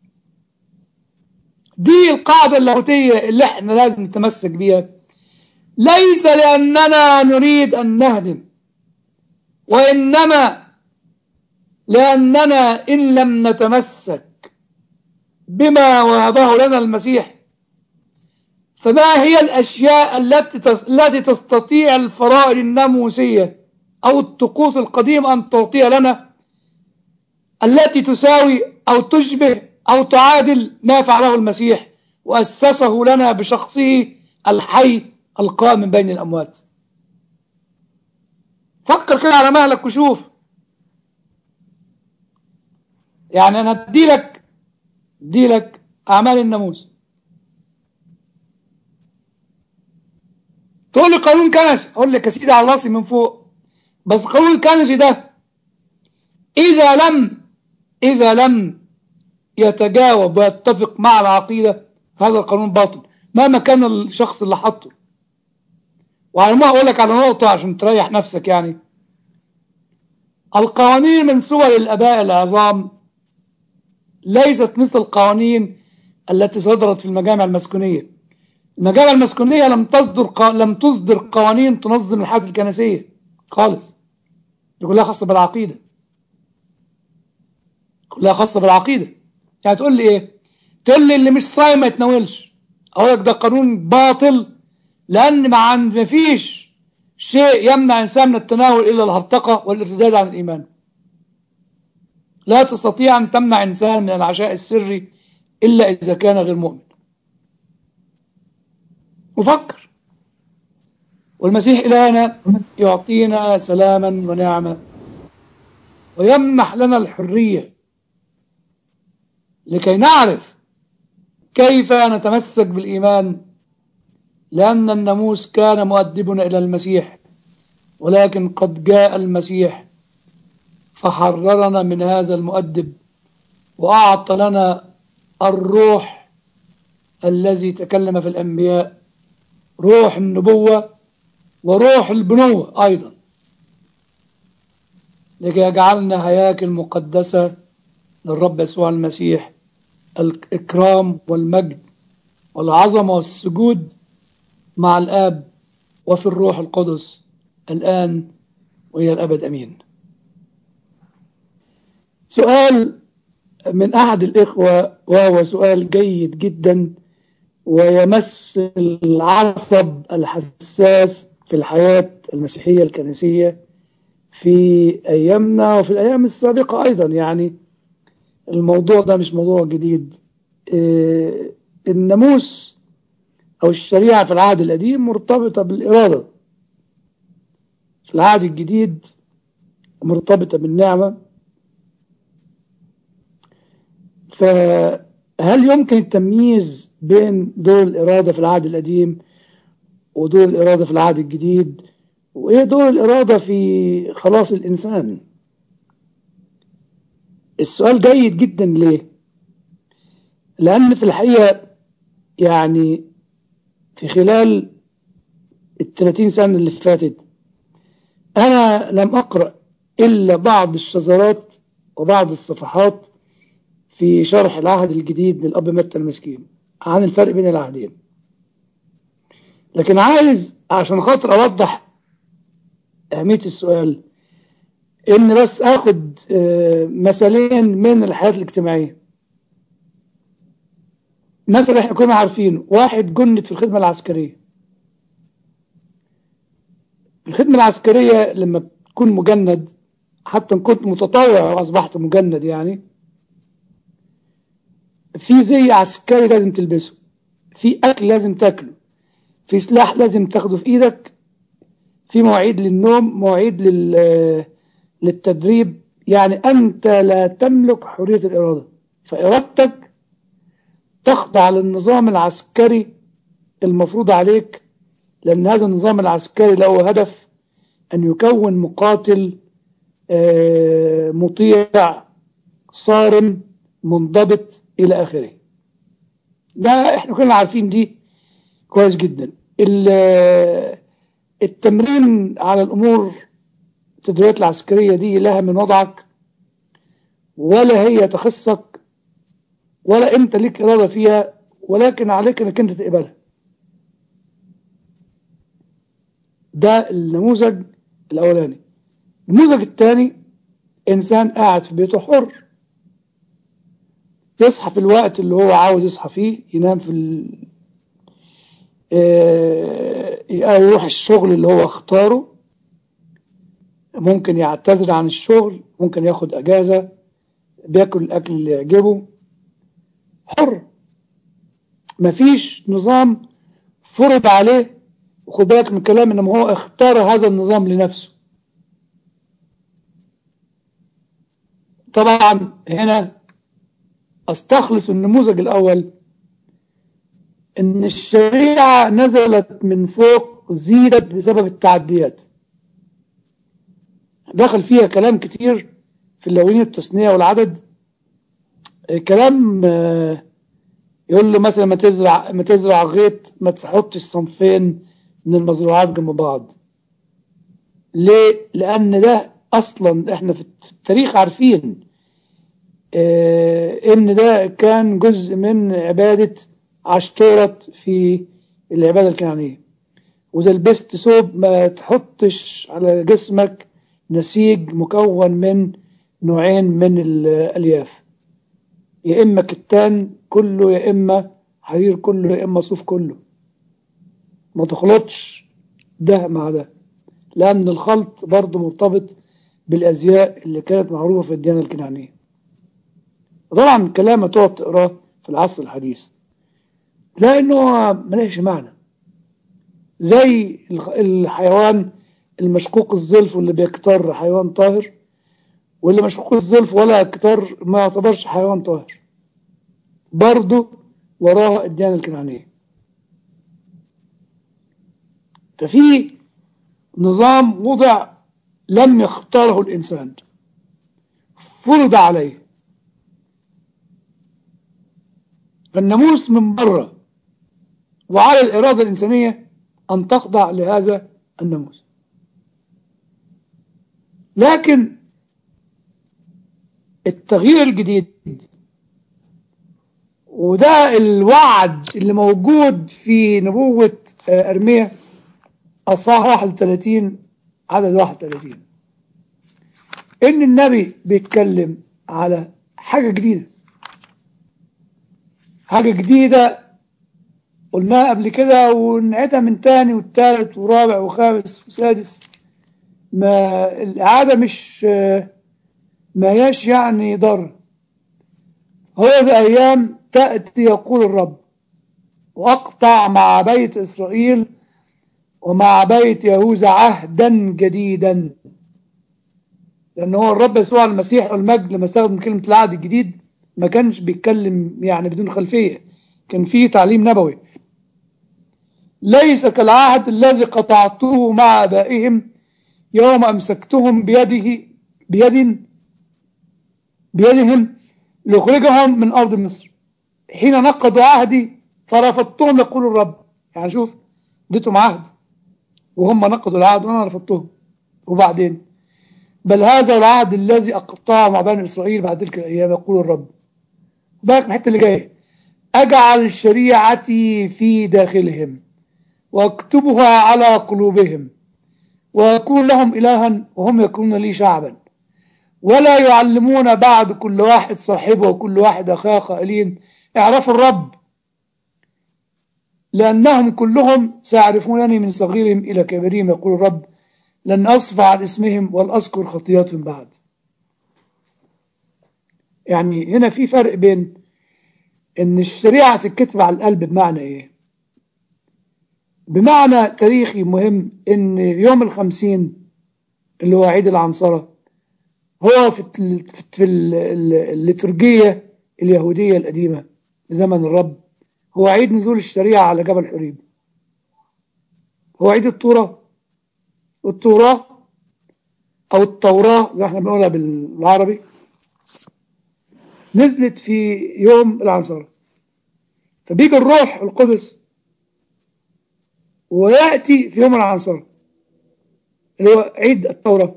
دي القاعدة اللاهوتية اللي احنا لازم نتمسك بيها ليس لأننا نريد أن نهدم وإنما لأننا إن لم نتمسك بما وهبه لنا المسيح فما هي الأشياء التي التي تستطيع الفرائض الناموسية أو الطقوس القديمة أن تعطيها لنا التي تساوي أو تشبه أو تعادل ما فعله المسيح وأسسه لنا بشخصه الحي القائم من بين الأموات فكر كده على مهلك وشوف يعني أنا أدي لك أدي لك أعمال الناموس تقول لي قانون كنسي اقول لك يا سيدي على راسي من فوق بس قانون الكنسي ده اذا لم اذا لم يتجاوب ويتفق مع العقيده هذا القانون باطل مهما كان الشخص اللي حطه وعلى ما اقول لك على نقطه عشان تريح نفسك يعني القوانين من صور الاباء العظام ليست مثل القوانين التي صدرت في المجامع المسكونيه المجامع المسكونية لم تصدر ق... لم تصدر قوانين تنظم الحياة الكنسية خالص دي كلها خاصة بالعقيدة كلها خاصة بالعقيدة يعني تقول لي ايه تقول لي اللي مش صايم ما يتناولش اقول لك ده قانون باطل لان ما عند ما فيش شيء يمنع انسان من التناول الا الهرطقة والارتداد عن الايمان لا تستطيع ان تمنع انسان من العشاء السري الا اذا كان غير مؤمن وفكر والمسيح إلهنا يعطينا سلاما ونعمة ويمنح لنا الحرية لكي نعرف كيف نتمسك بالإيمان لأن الناموس كان مؤدبنا إلى المسيح ولكن قد جاء المسيح فحررنا من هذا المؤدب وأعطى لنا الروح الذي تكلم في الأنبياء روح النبوة وروح البنوة أيضا لكي يجعلنا هياكل مقدسة للرب يسوع المسيح الإكرام والمجد والعظمة والسجود مع الآب وفي الروح القدس الآن وإلى الأبد أمين سؤال من أحد الإخوة وهو سؤال جيد جدا ويمس العصب الحساس في الحياة المسيحية الكنسية في أيامنا وفي الأيام السابقة أيضا يعني الموضوع ده مش موضوع جديد الناموس أو الشريعة في العهد القديم مرتبطة بالإرادة في العهد الجديد مرتبطة بالنعمة فهل يمكن التمييز بين دور الإرادة في العهد القديم ودور الإرادة في العهد الجديد وإيه دور الإرادة في خلاص الإنسان السؤال جيد جدا ليه لأن في الحقيقة يعني في خلال الثلاثين سنة اللي فاتت أنا لم أقرأ إلا بعض الشذرات وبعض الصفحات في شرح العهد الجديد للأب متى المسكين عن الفرق بين العهدين لكن عايز عشان خاطر أوضح أهمية السؤال إن بس آخد آه، مثالين من الحياة الاجتماعية مثلا احنا كنا عارفين واحد جند في الخدمة العسكرية الخدمة العسكرية لما تكون مجند حتى إن كنت متطوع وأصبحت مجند يعني في زي عسكري لازم تلبسه في أكل لازم تاكله في سلاح لازم تاخده في إيدك في مواعيد للنوم مواعيد لل للتدريب يعني أنت لا تملك حرية الإرادة فإرادتك تخضع للنظام العسكري المفروض عليك لأن هذا النظام العسكري له هدف أن يكون مقاتل آه، مطيع صارم منضبط إلى آخره ده احنا كلنا عارفين دي كويس جدا ال- التمرين على الأمور التدريبات العسكرية دي لها من وضعك ولا هي تخصك ولا انت ليك إرادة فيها ولكن عليك انك انت تقبلها ده النموذج الأولاني النموذج الثاني إنسان قاعد في بيته حر يصحى في الوقت اللي هو عاوز يصحى فيه ينام في ال... آه، يروح الشغل اللي هو اختاره ممكن يعتذر عن الشغل ممكن ياخد اجازة بياكل الاكل اللي يعجبه حر مفيش نظام فرض عليه وخد بالك من الكلام انما هو اختار هذا النظام لنفسه طبعا هنا استخلص النموذج الاول ان الشريعة نزلت من فوق زيدت بسبب التعديات دخل فيها كلام كتير في اللوين التثنية والعدد آه، كلام آه، يقول له مثلا ما تزرع ما تزرع غيط ما تحطش صنفين من المزروعات جنب بعض ليه؟ لأن ده أصلا احنا في التاريخ عارفين آه، إن ده كان جزء من عبادة عشتورت في العبادة الكنعانية وإذا لبست ثوب ما تحطش على جسمك نسيج مكون من نوعين من الألياف يا إما كتان كله يا إما حرير كله يا إما صوف كله ما تخلطش ده مع ده لأن الخلط برضه مرتبط بالأزياء اللي كانت معروفة في الديانة الكنعانية طبعا كلام تقعد تقراه في العصر الحديث تلاقي إنه هو ملهش معنى زي الخ- الحيوان المشقوق الظلف واللي بيكتر حيوان طاهر واللي مشقوق الظلف ولا يكتر ما يعتبرش حيوان طاهر برضه وراها الديانة الكنعانية ففي نظام وضع لم يختاره الإنسان فرض عليه فالناموس من بره وعلى الإرادة الإنسانية أن تخضع لهذا الناموس لكن التغيير الجديد وده الوعد اللي موجود في نبوة آه، أرميا أصحاح 31 عدد 31 إن النبي بيتكلم على حاجة جديدة حاجة جديدة قلناها قبل كده ونعيدها من تاني والتالت ورابع وخامس وسادس ما الإعادة مش ما هياش يعني ضر هو ذا أيام تأتي يقول الرب وأقطع مع بيت إسرائيل ومع بيت يهوذا عهدا جديدا لأن هو الرب يسوع المسيح والمجد لما استخدم كلمة العهد الجديد ما كانش بيتكلم يعني بدون خلفية كان فيه تعليم نبوي ليس كالعهد الذي قطعته مع آبائهم يوم أمسكتهم بيده بيد بيدهم ليخرجهم من أرض مصر حين نقضوا عهدي فرفضتهم يقول الرب يعني شوف اديتهم عهد وهم نقضوا العهد وأنا رفضتهم وبعدين بل هذا العهد الذي أقطعه مع بني إسرائيل بعد تلك الأيام يقول الرب بالك من الحتة اللي جاية أجعل شريعتي في داخلهم واكتبها على قلوبهم ويكون لهم إلها وهم يكونون لي شعبا ولا يعلمون بعد كل واحد صاحبه وكل واحد أخاه قائلين اعرفوا الرب لأنهم كلهم سيعرفونني من صغيرهم إلى كبيرهم يقول الرب لن أصفع عن اسمهم ولن أذكر خطياتهم بعد يعني هنا في فرق بين ان الشريعة تتكتب على القلب بمعنى ايه بمعنى تاريخي مهم ان يوم الخمسين اللي هو عيد العنصرة هو في في الليتورجية اليهودية القديمة في زمن الرب هو عيد نزول الشريعة على جبل حريب هو عيد التوراة التوراة أو التوراة زي احنا بنقولها بالعربي نزلت في يوم العنصرة فبيجي الروح القدس ويأتي في يوم العنصرة اللي هو عيد التوراة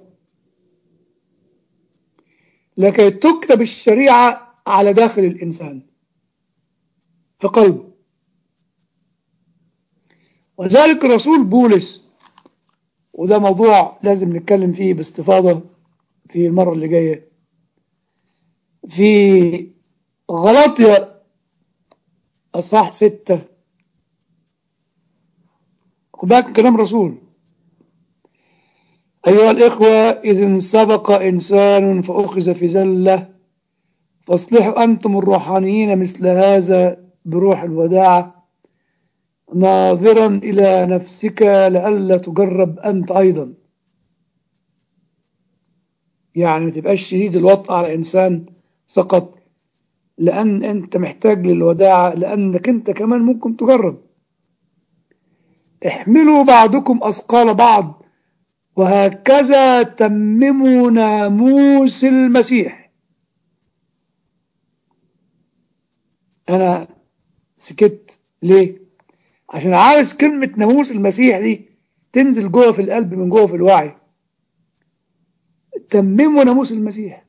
لكي تكتب الشريعة على داخل الإنسان في قلبه وذلك الرسول بولس وده موضوع لازم نتكلم فيه باستفاضة في المرة اللي جاية في غلطية أصح ستة خد بالك كلام رسول أيها الإخوة إذا سبق إنسان فأخذ في زلة فاصلحوا أنتم الروحانيين مثل هذا بروح الوداعة ناظرا إلى نفسك لئلا تجرب أنت أيضا يعني ما تبقاش شديد الوطء على إنسان سقط لأن أنت محتاج للوداعة لأنك أنت كمان ممكن تجرب احملوا بعضكم أثقال بعض وهكذا تمموا ناموس المسيح أنا سكت ليه؟ عشان عاوز كلمة ناموس المسيح دي تنزل جوه في القلب من جوه في الوعي تمموا ناموس المسيح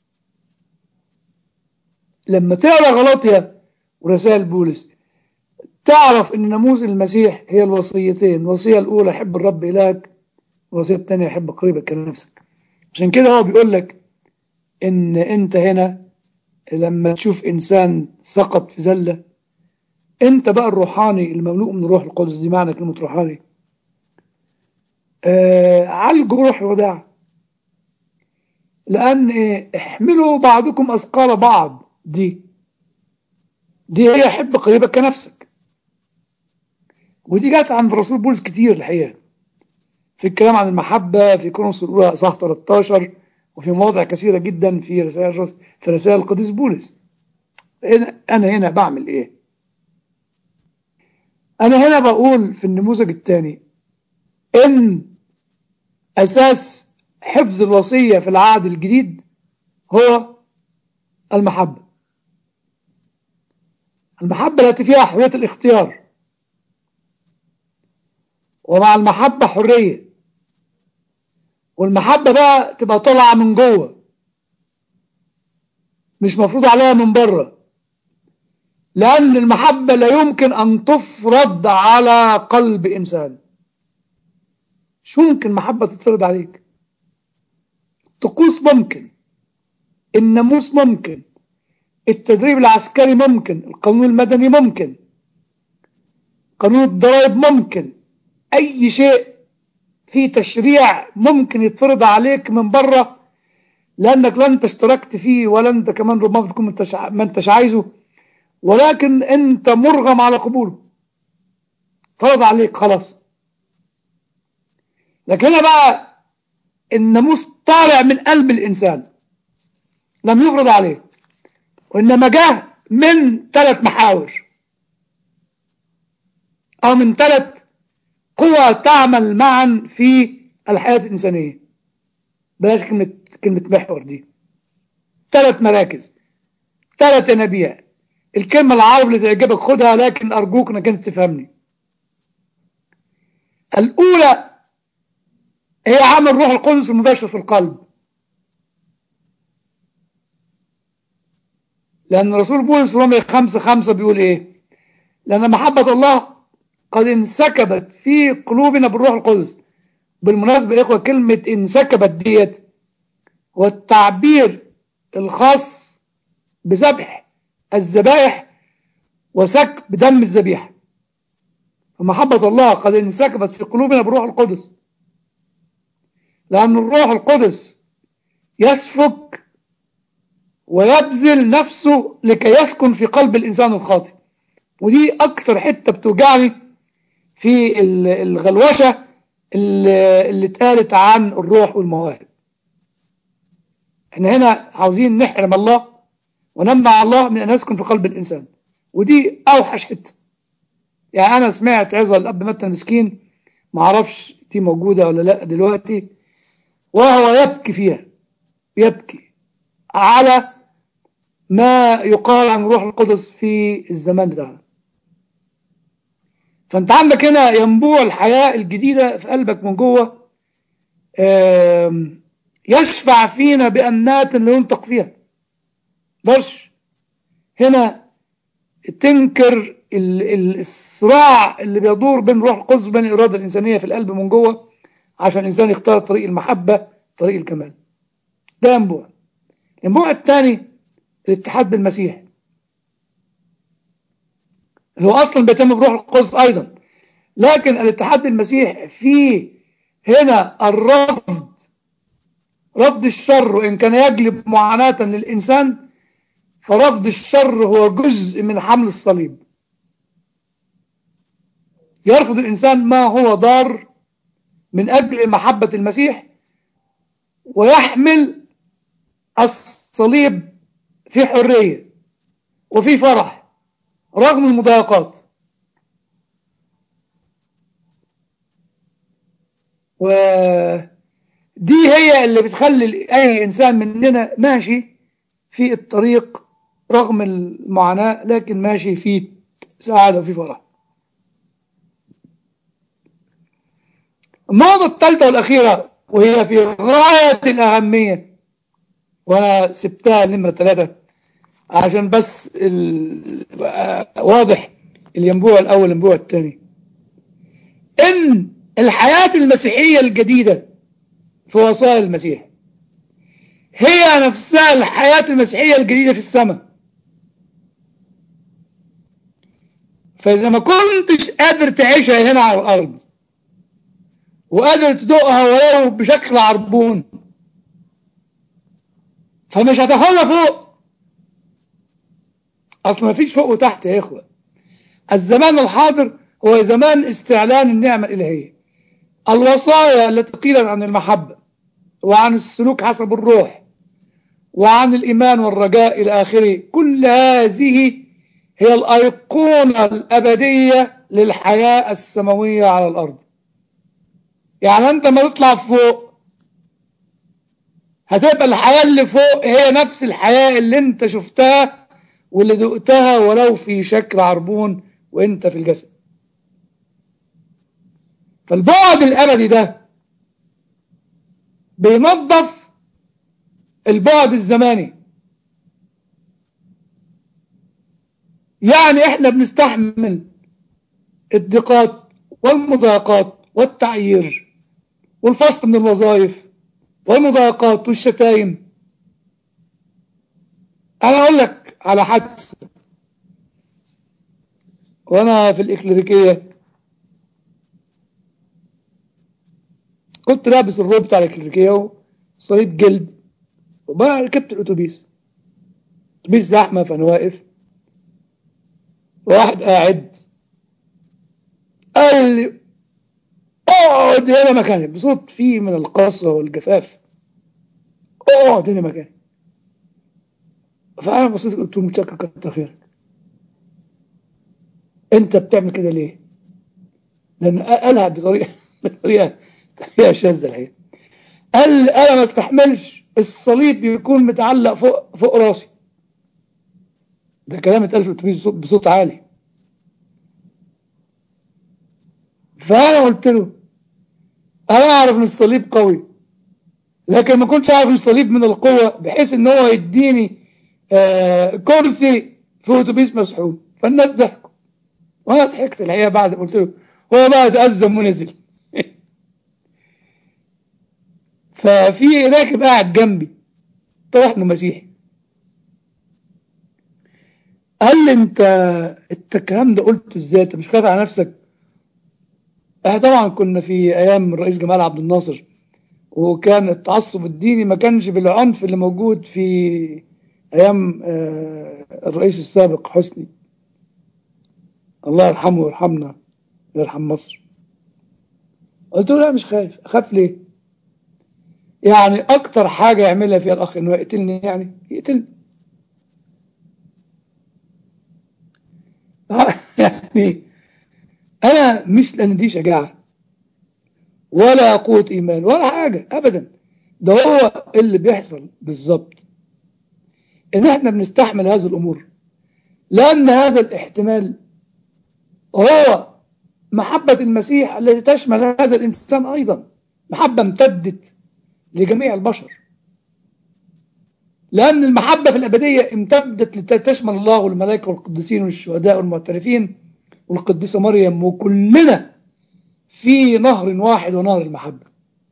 لما تقرا غلطيا ورسائل بولس تعرف ان ناموس المسيح هي الوصيتين الوصيه الاولى حب الرب الهك الوصيه الثانيه حب قريبك كنفسك عشان كده هو بيقول لك ان انت هنا لما تشوف انسان سقط في زله انت بقى الروحاني المملوء من الروح القدس دي معنى كلمه روحاني آه عالجوا روح الوداع لان إيه احملوا بعضكم اثقال بعض دي دي هي حب قريبك كنفسك ودي جت عند الرسول بولس كتير الحقيقه في الكلام عن المحبه في كورنثوس الاولى اصحاح 13 وفي مواضع كثيره جدا في رسائل في رسائل القديس بولس انا هنا بعمل ايه انا هنا بقول في النموذج الثاني ان اساس حفظ الوصيه في العهد الجديد هو المحبه المحبة التي فيها حرية الاختيار ومع المحبة حرية والمحبة بقى تبقى طالعة من جوه مش مفروض عليها من بره لأن المحبة لا يمكن أن تفرض على قلب إنسان مش ممكن محبة تتفرض عليك الطقوس ممكن الناموس ممكن التدريب العسكري ممكن القانون المدني ممكن قانون الضرائب ممكن أي شيء في تشريع ممكن يتفرض عليك من بره لأنك لا أنت اشتركت فيه ولا أنت كمان ربما تكون ما أنتش عايزه ولكن أنت مرغم على قبوله فرض عليك خلاص لكن هنا بقى الناموس طالع من قلب الإنسان لم يفرض عليه وإنما جاء من ثلاث محاور أو من ثلاث قوى تعمل معا في الحياة الإنسانية بلاش كلمة كلمة محور دي ثلاث مراكز ثلاث ينابيع الكلمة العربي اللي تعجبك خدها لكن أرجوك إنك أنت تفهمني الأولى هي عمل روح القدس المباشر في القلب لأن الرسول بولس رومية خمسة خمسة بيقول إيه لأن محبة الله قد انسكبت في قلوبنا بالروح القدس بالمناسبة يا إخوة كلمة انسكبت ديت هو التعبير الخاص بذبح الذبائح وسك بدم الذبيحة فمحبة الله قد انسكبت في قلوبنا بروح القدس لأن الروح القدس يسفك ويبذل نفسه لكي يسكن في قلب الإنسان الخاطئ ودي أكتر حتة بتوجعني في الغلوشة اللي, اللي اتقالت عن الروح والمواهب احنا هنا عاوزين نحرم الله ونمنع الله من أن يسكن في قلب الإنسان ودي أوحش حتة يعني أنا سمعت عظة الأب متى المسكين ما اعرفش دي موجودة ولا لا دلوقتي وهو يبكي فيها يبكي على ما يقال عن روح القدس في الزمان بتاعنا فانت عندك هنا ينبوع الحياة الجديدة في قلبك من جوه يشفع فينا بأنات لا ينطق فيها برش هنا تنكر الصراع اللي بيدور بين روح القدس وبين الإرادة الإنسانية في القلب من جوه عشان الإنسان يختار طريق المحبة طريق الكمال ده ينبوع الينبوع الثاني الاتحاد بالمسيح اللي هو أصلا بيتم بروح القدس أيضا لكن الاتحاد بالمسيح فيه هنا الرفض رفض الشر وإن كان يجلب معاناة للإنسان فرفض الشر هو جزء من حمل الصليب يرفض الإنسان ما هو ضار من أجل محبة المسيح ويحمل الصليب في حرية وفي فرح رغم المضايقات ودي هي اللي بتخلي أي إنسان مننا ماشي في الطريق رغم المعاناة لكن ماشي في سعادة وفي فرح النقطة الثالثة والأخيرة وهي في غاية الأهمية وأنا سبتها النمرة ثلاثة عشان بس واضح الينبوع الأول والينبوع الثاني إن الحياة المسيحية الجديدة في وصايا المسيح هي نفسها الحياة المسيحية الجديدة في السماء فإذا ما كنتش قادر تعيشها هنا على الأرض وقادر تدوقها ولو بشكل عربون فمش هتاخدها فوق اصل ما فيش فوق وتحت يا اخوه الزمان الحاضر هو زمان استعلان النعمه الالهيه الوصايا التي قيلت عن المحبه وعن السلوك حسب الروح وعن الايمان والرجاء الى اخره كل هذه هي الايقونه الابديه للحياه السماويه على الارض يعني انت ما تطلع فوق هتبقى الحياة اللي فوق هي نفس الحياة اللي انت شفتها واللي دقتها ولو في شكل عربون وانت في الجسد فالبعد الابدي ده بينظف البعد الزماني يعني احنا بنستحمل الضيقات والمضايقات والتعيير والفصل من الوظائف والمضايقات والشتايم انا اقول لك على حدث وانا في الاكليريكيه كنت لابس الروب بتاع الاكليريكيه وصليب جلد وبقى ركبت الاتوبيس اتوبيس زحمه فانا واقف واحد قاعد قال لي اقعد هنا مكانك بصوت فيه من القسوة والجفاف اقعد هنا مكانك فأنا بصيت قلت له متشكر كتر خيرك أنت بتعمل كده ليه؟ لأن قالها بطريقة بطريقة طريقة شاذة الحقيقة قال أنا ما استحملش الصليب يكون متعلق فوق فوق راسي ده كلام اتقال في الاتوبيس بصوت عالي فأنا قلت له أنا أعرف إن الصليب قوي لكن ما كنتش أعرف إن الصليب من القوة بحيث إن هو يديني آه كرسي في أتوبيس مسحوب فالناس ضحكوا وأنا ضحكت الحقيقة بعد قلت له هو بقى تأزم ونزل ففي راكب قاعد جنبي طلع انه مسيحي قال لي انت انت الكلام ده قلته ازاي انت مش خايف على نفسك احنا طبعا كنا في ايام الرئيس جمال عبد الناصر وكان التعصب الديني ما كانش بالعنف اللي موجود في ايام آه، الرئيس السابق حسني الله يرحمه ويرحمنا ويرحم مصر قلت له لا مش خايف اخاف ليه يعني اكتر حاجه يعملها فيها الاخ انه يقتلني يعني يقتلني يعني انا مش لان دي شجاعه ولا قوه ايمان ولا حاجه ابدا ده هو اللي بيحصل بالظبط ان احنا بنستحمل هذه الامور لان هذا الاحتمال هو محبه المسيح التي تشمل هذا الانسان ايضا محبه امتدت لجميع البشر لأن المحبة في الأبدية امتدت لتشمل الله والملائكة والقديسين والشهداء والمعترفين والقديسة مريم وكلنا في نهر واحد ونهر المحبة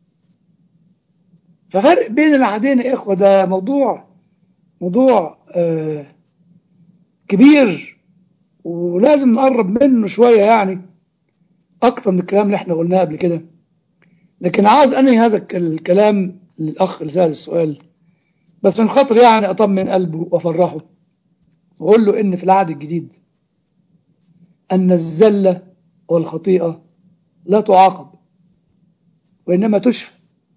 ففرق بين العهدين يا إخوة ده موضوع موضوع آه كبير ولازم نقرب منه شوية يعني أكتر من الكلام اللي احنا قلناه قبل كده لكن عاوز أنهي هذا الكلام للأخ اللي سأل السؤال بس من خاطر يعني أطمن قلبه وأفرحه وأقول له إن في العهد الجديد أن الزلة والخطيئة لا تعاقب وإنما تشفى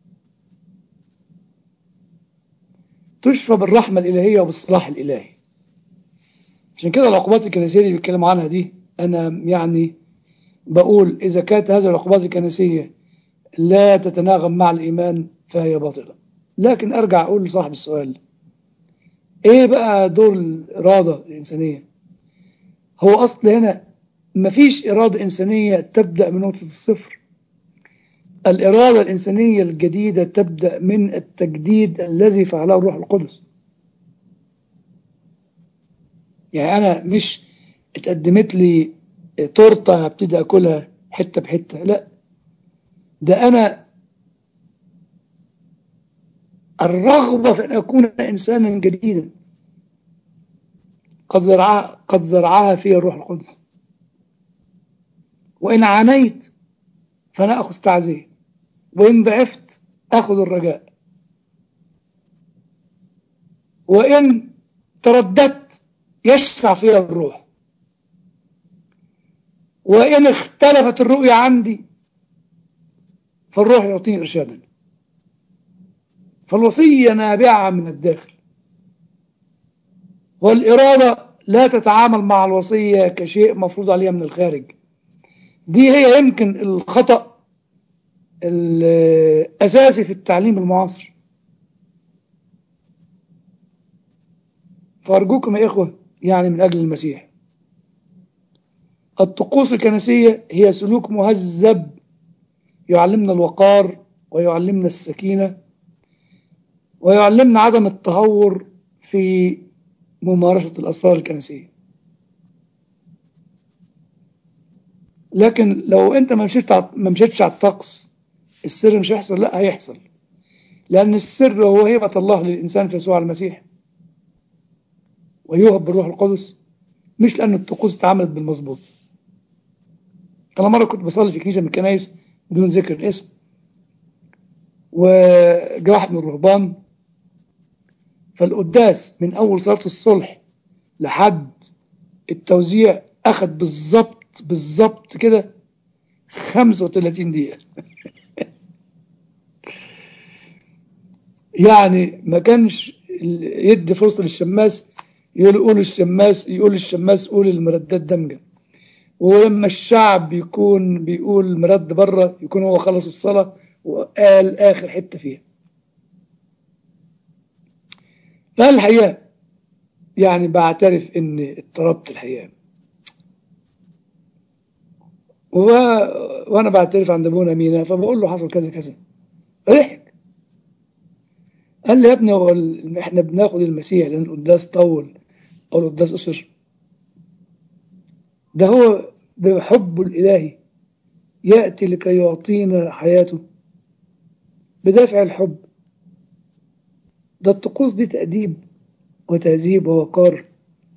تشفى بالرحمة الإلهية وبالصلاح الإلهي عشان كده العقوبات الكنسية اللي بيتكلموا عنها دي أنا يعني بقول إذا كانت هذه العقوبات الكنسية لا تتناغم مع الإيمان فهي باطلة لكن أرجع أقول لصاحب السؤال إيه بقى دور الإرادة الإنسانية هو أصل هنا مفيش إرادة إنسانية تبدأ من نقطة الصفر الإرادة الإنسانية الجديدة تبدأ من التجديد الذي فعله الروح القدس يعني أنا مش اتقدمت لي تورته هبتدي أكلها حتة بحتة لا ده أنا الرغبة في أن أكون إنسانا جديدا قد زرعها قد زرعها في الروح القدس وإن عانيت فأنا أخذ تعزية وإن ضعفت أخذ الرجاء وإن ترددت يشفع فيها الروح وإن اختلفت الرؤية عندي فالروح يعطيني إرشادا فالوصية نابعة من الداخل والإرادة لا تتعامل مع الوصية كشيء مفروض عليها من الخارج دي هي يمكن الخطأ الأساسي في التعليم المعاصر فأرجوكم يا إخوة يعني من أجل المسيح الطقوس الكنسية هي سلوك مهذب يعلمنا الوقار ويعلمنا السكينة ويعلمنا عدم التهور في ممارسة الأسرار الكنسية لكن لو أنت ما مشيت ما مشيتش على الطقس السر مش هيحصل لا هيحصل لأن السر هو هبة الله للإنسان في يسوع المسيح ويوهب بالروح القدس مش لأن الطقوس اتعملت بالمظبوط أنا مرة كنت بصلي في كنيسة من الكنايس بدون ذكر الاسم وجاء واحد من الرهبان فالقداس من أول صلاة الصلح لحد التوزيع أخذ بالظبط بالظبط كده 35 دقيقة يعني ما كانش يدي فرصة للشماس يقول قول الشماس يقول الشماس قول المردات دمجة ولما الشعب يكون بيقول مرد بره يكون هو خلص الصلاة وقال آخر حتة فيها فالحقيقة يعني بعترف ان اضطربت الحقيقة و... وانا بعترف عند ابونا مينا فبقول له حصل كذا كذا ضحك قال لي يا ابني هو ال- احنا بناخد المسيح لان القداس طول او القداس قصر ده هو بحبه الالهي ياتي لكي يعطينا حياته بدافع الحب ده الطقوس دي تأديب وتهذيب ووقار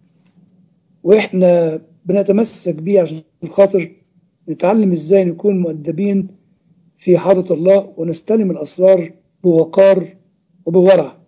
واحنا بنتمسك بيه عشان خاطر نتعلم ازاي نكون مؤدبين في حضرة الله ونستلم الأسرار بوقار وبورع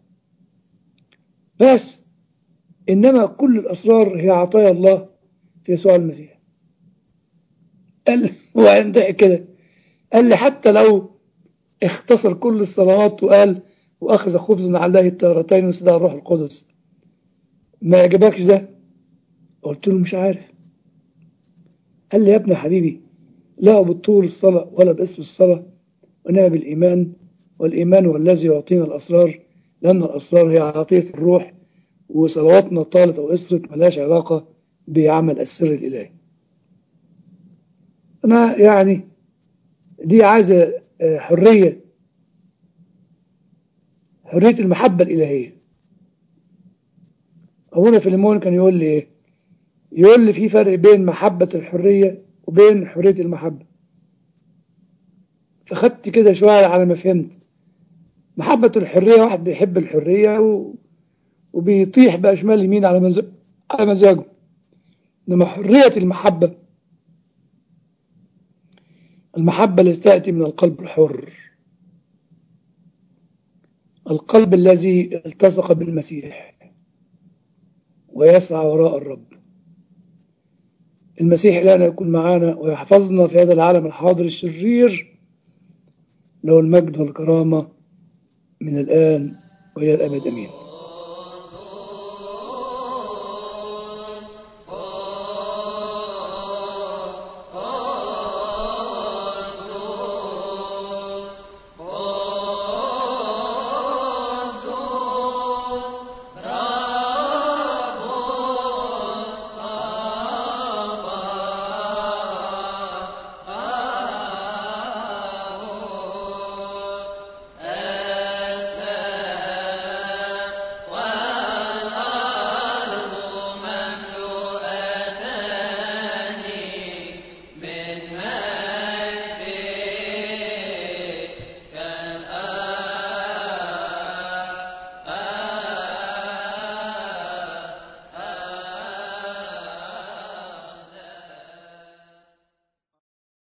بس إنما كل الأسرار هي عطايا الله في يسوع المسيح قال وعند كده قال لي حتى لو اختصر كل الصلوات وقال وأخذ خبزا عليه الطيرتين وسدع الروح القدس ما يعجبكش ده قلت له مش عارف قال لي يا ابني حبيبي لا بالطول الصلاة ولا باسم الصلاة وإنما بالإيمان والإيمان هو الذي يعطينا الأسرار لأن الأسرار هي عطية الروح وصلواتنا طالت أو قصرت ملهاش علاقة بعمل السر الإلهي أنا يعني دي عايزة حرية حرية المحبة الإلهية أبونا فيليمون كان يقول لي إيه يقول لي في فرق بين محبة الحرية وبين حرية المحبة فخدت كده شوية على ما فهمت محبة الحرية واحد بيحب الحرية و... وبيطيح بقى شمال يمين على مزاج على مزاجه إنما حرية المحبة المحبة التي تأتي من القلب الحر القلب الذي التصق بالمسيح ويسعى وراء الرب المسيح الآن يكون معنا ويحفظنا في هذا العالم الحاضر الشرير له المجد والكرامة من الآن وإلى الأبد أمين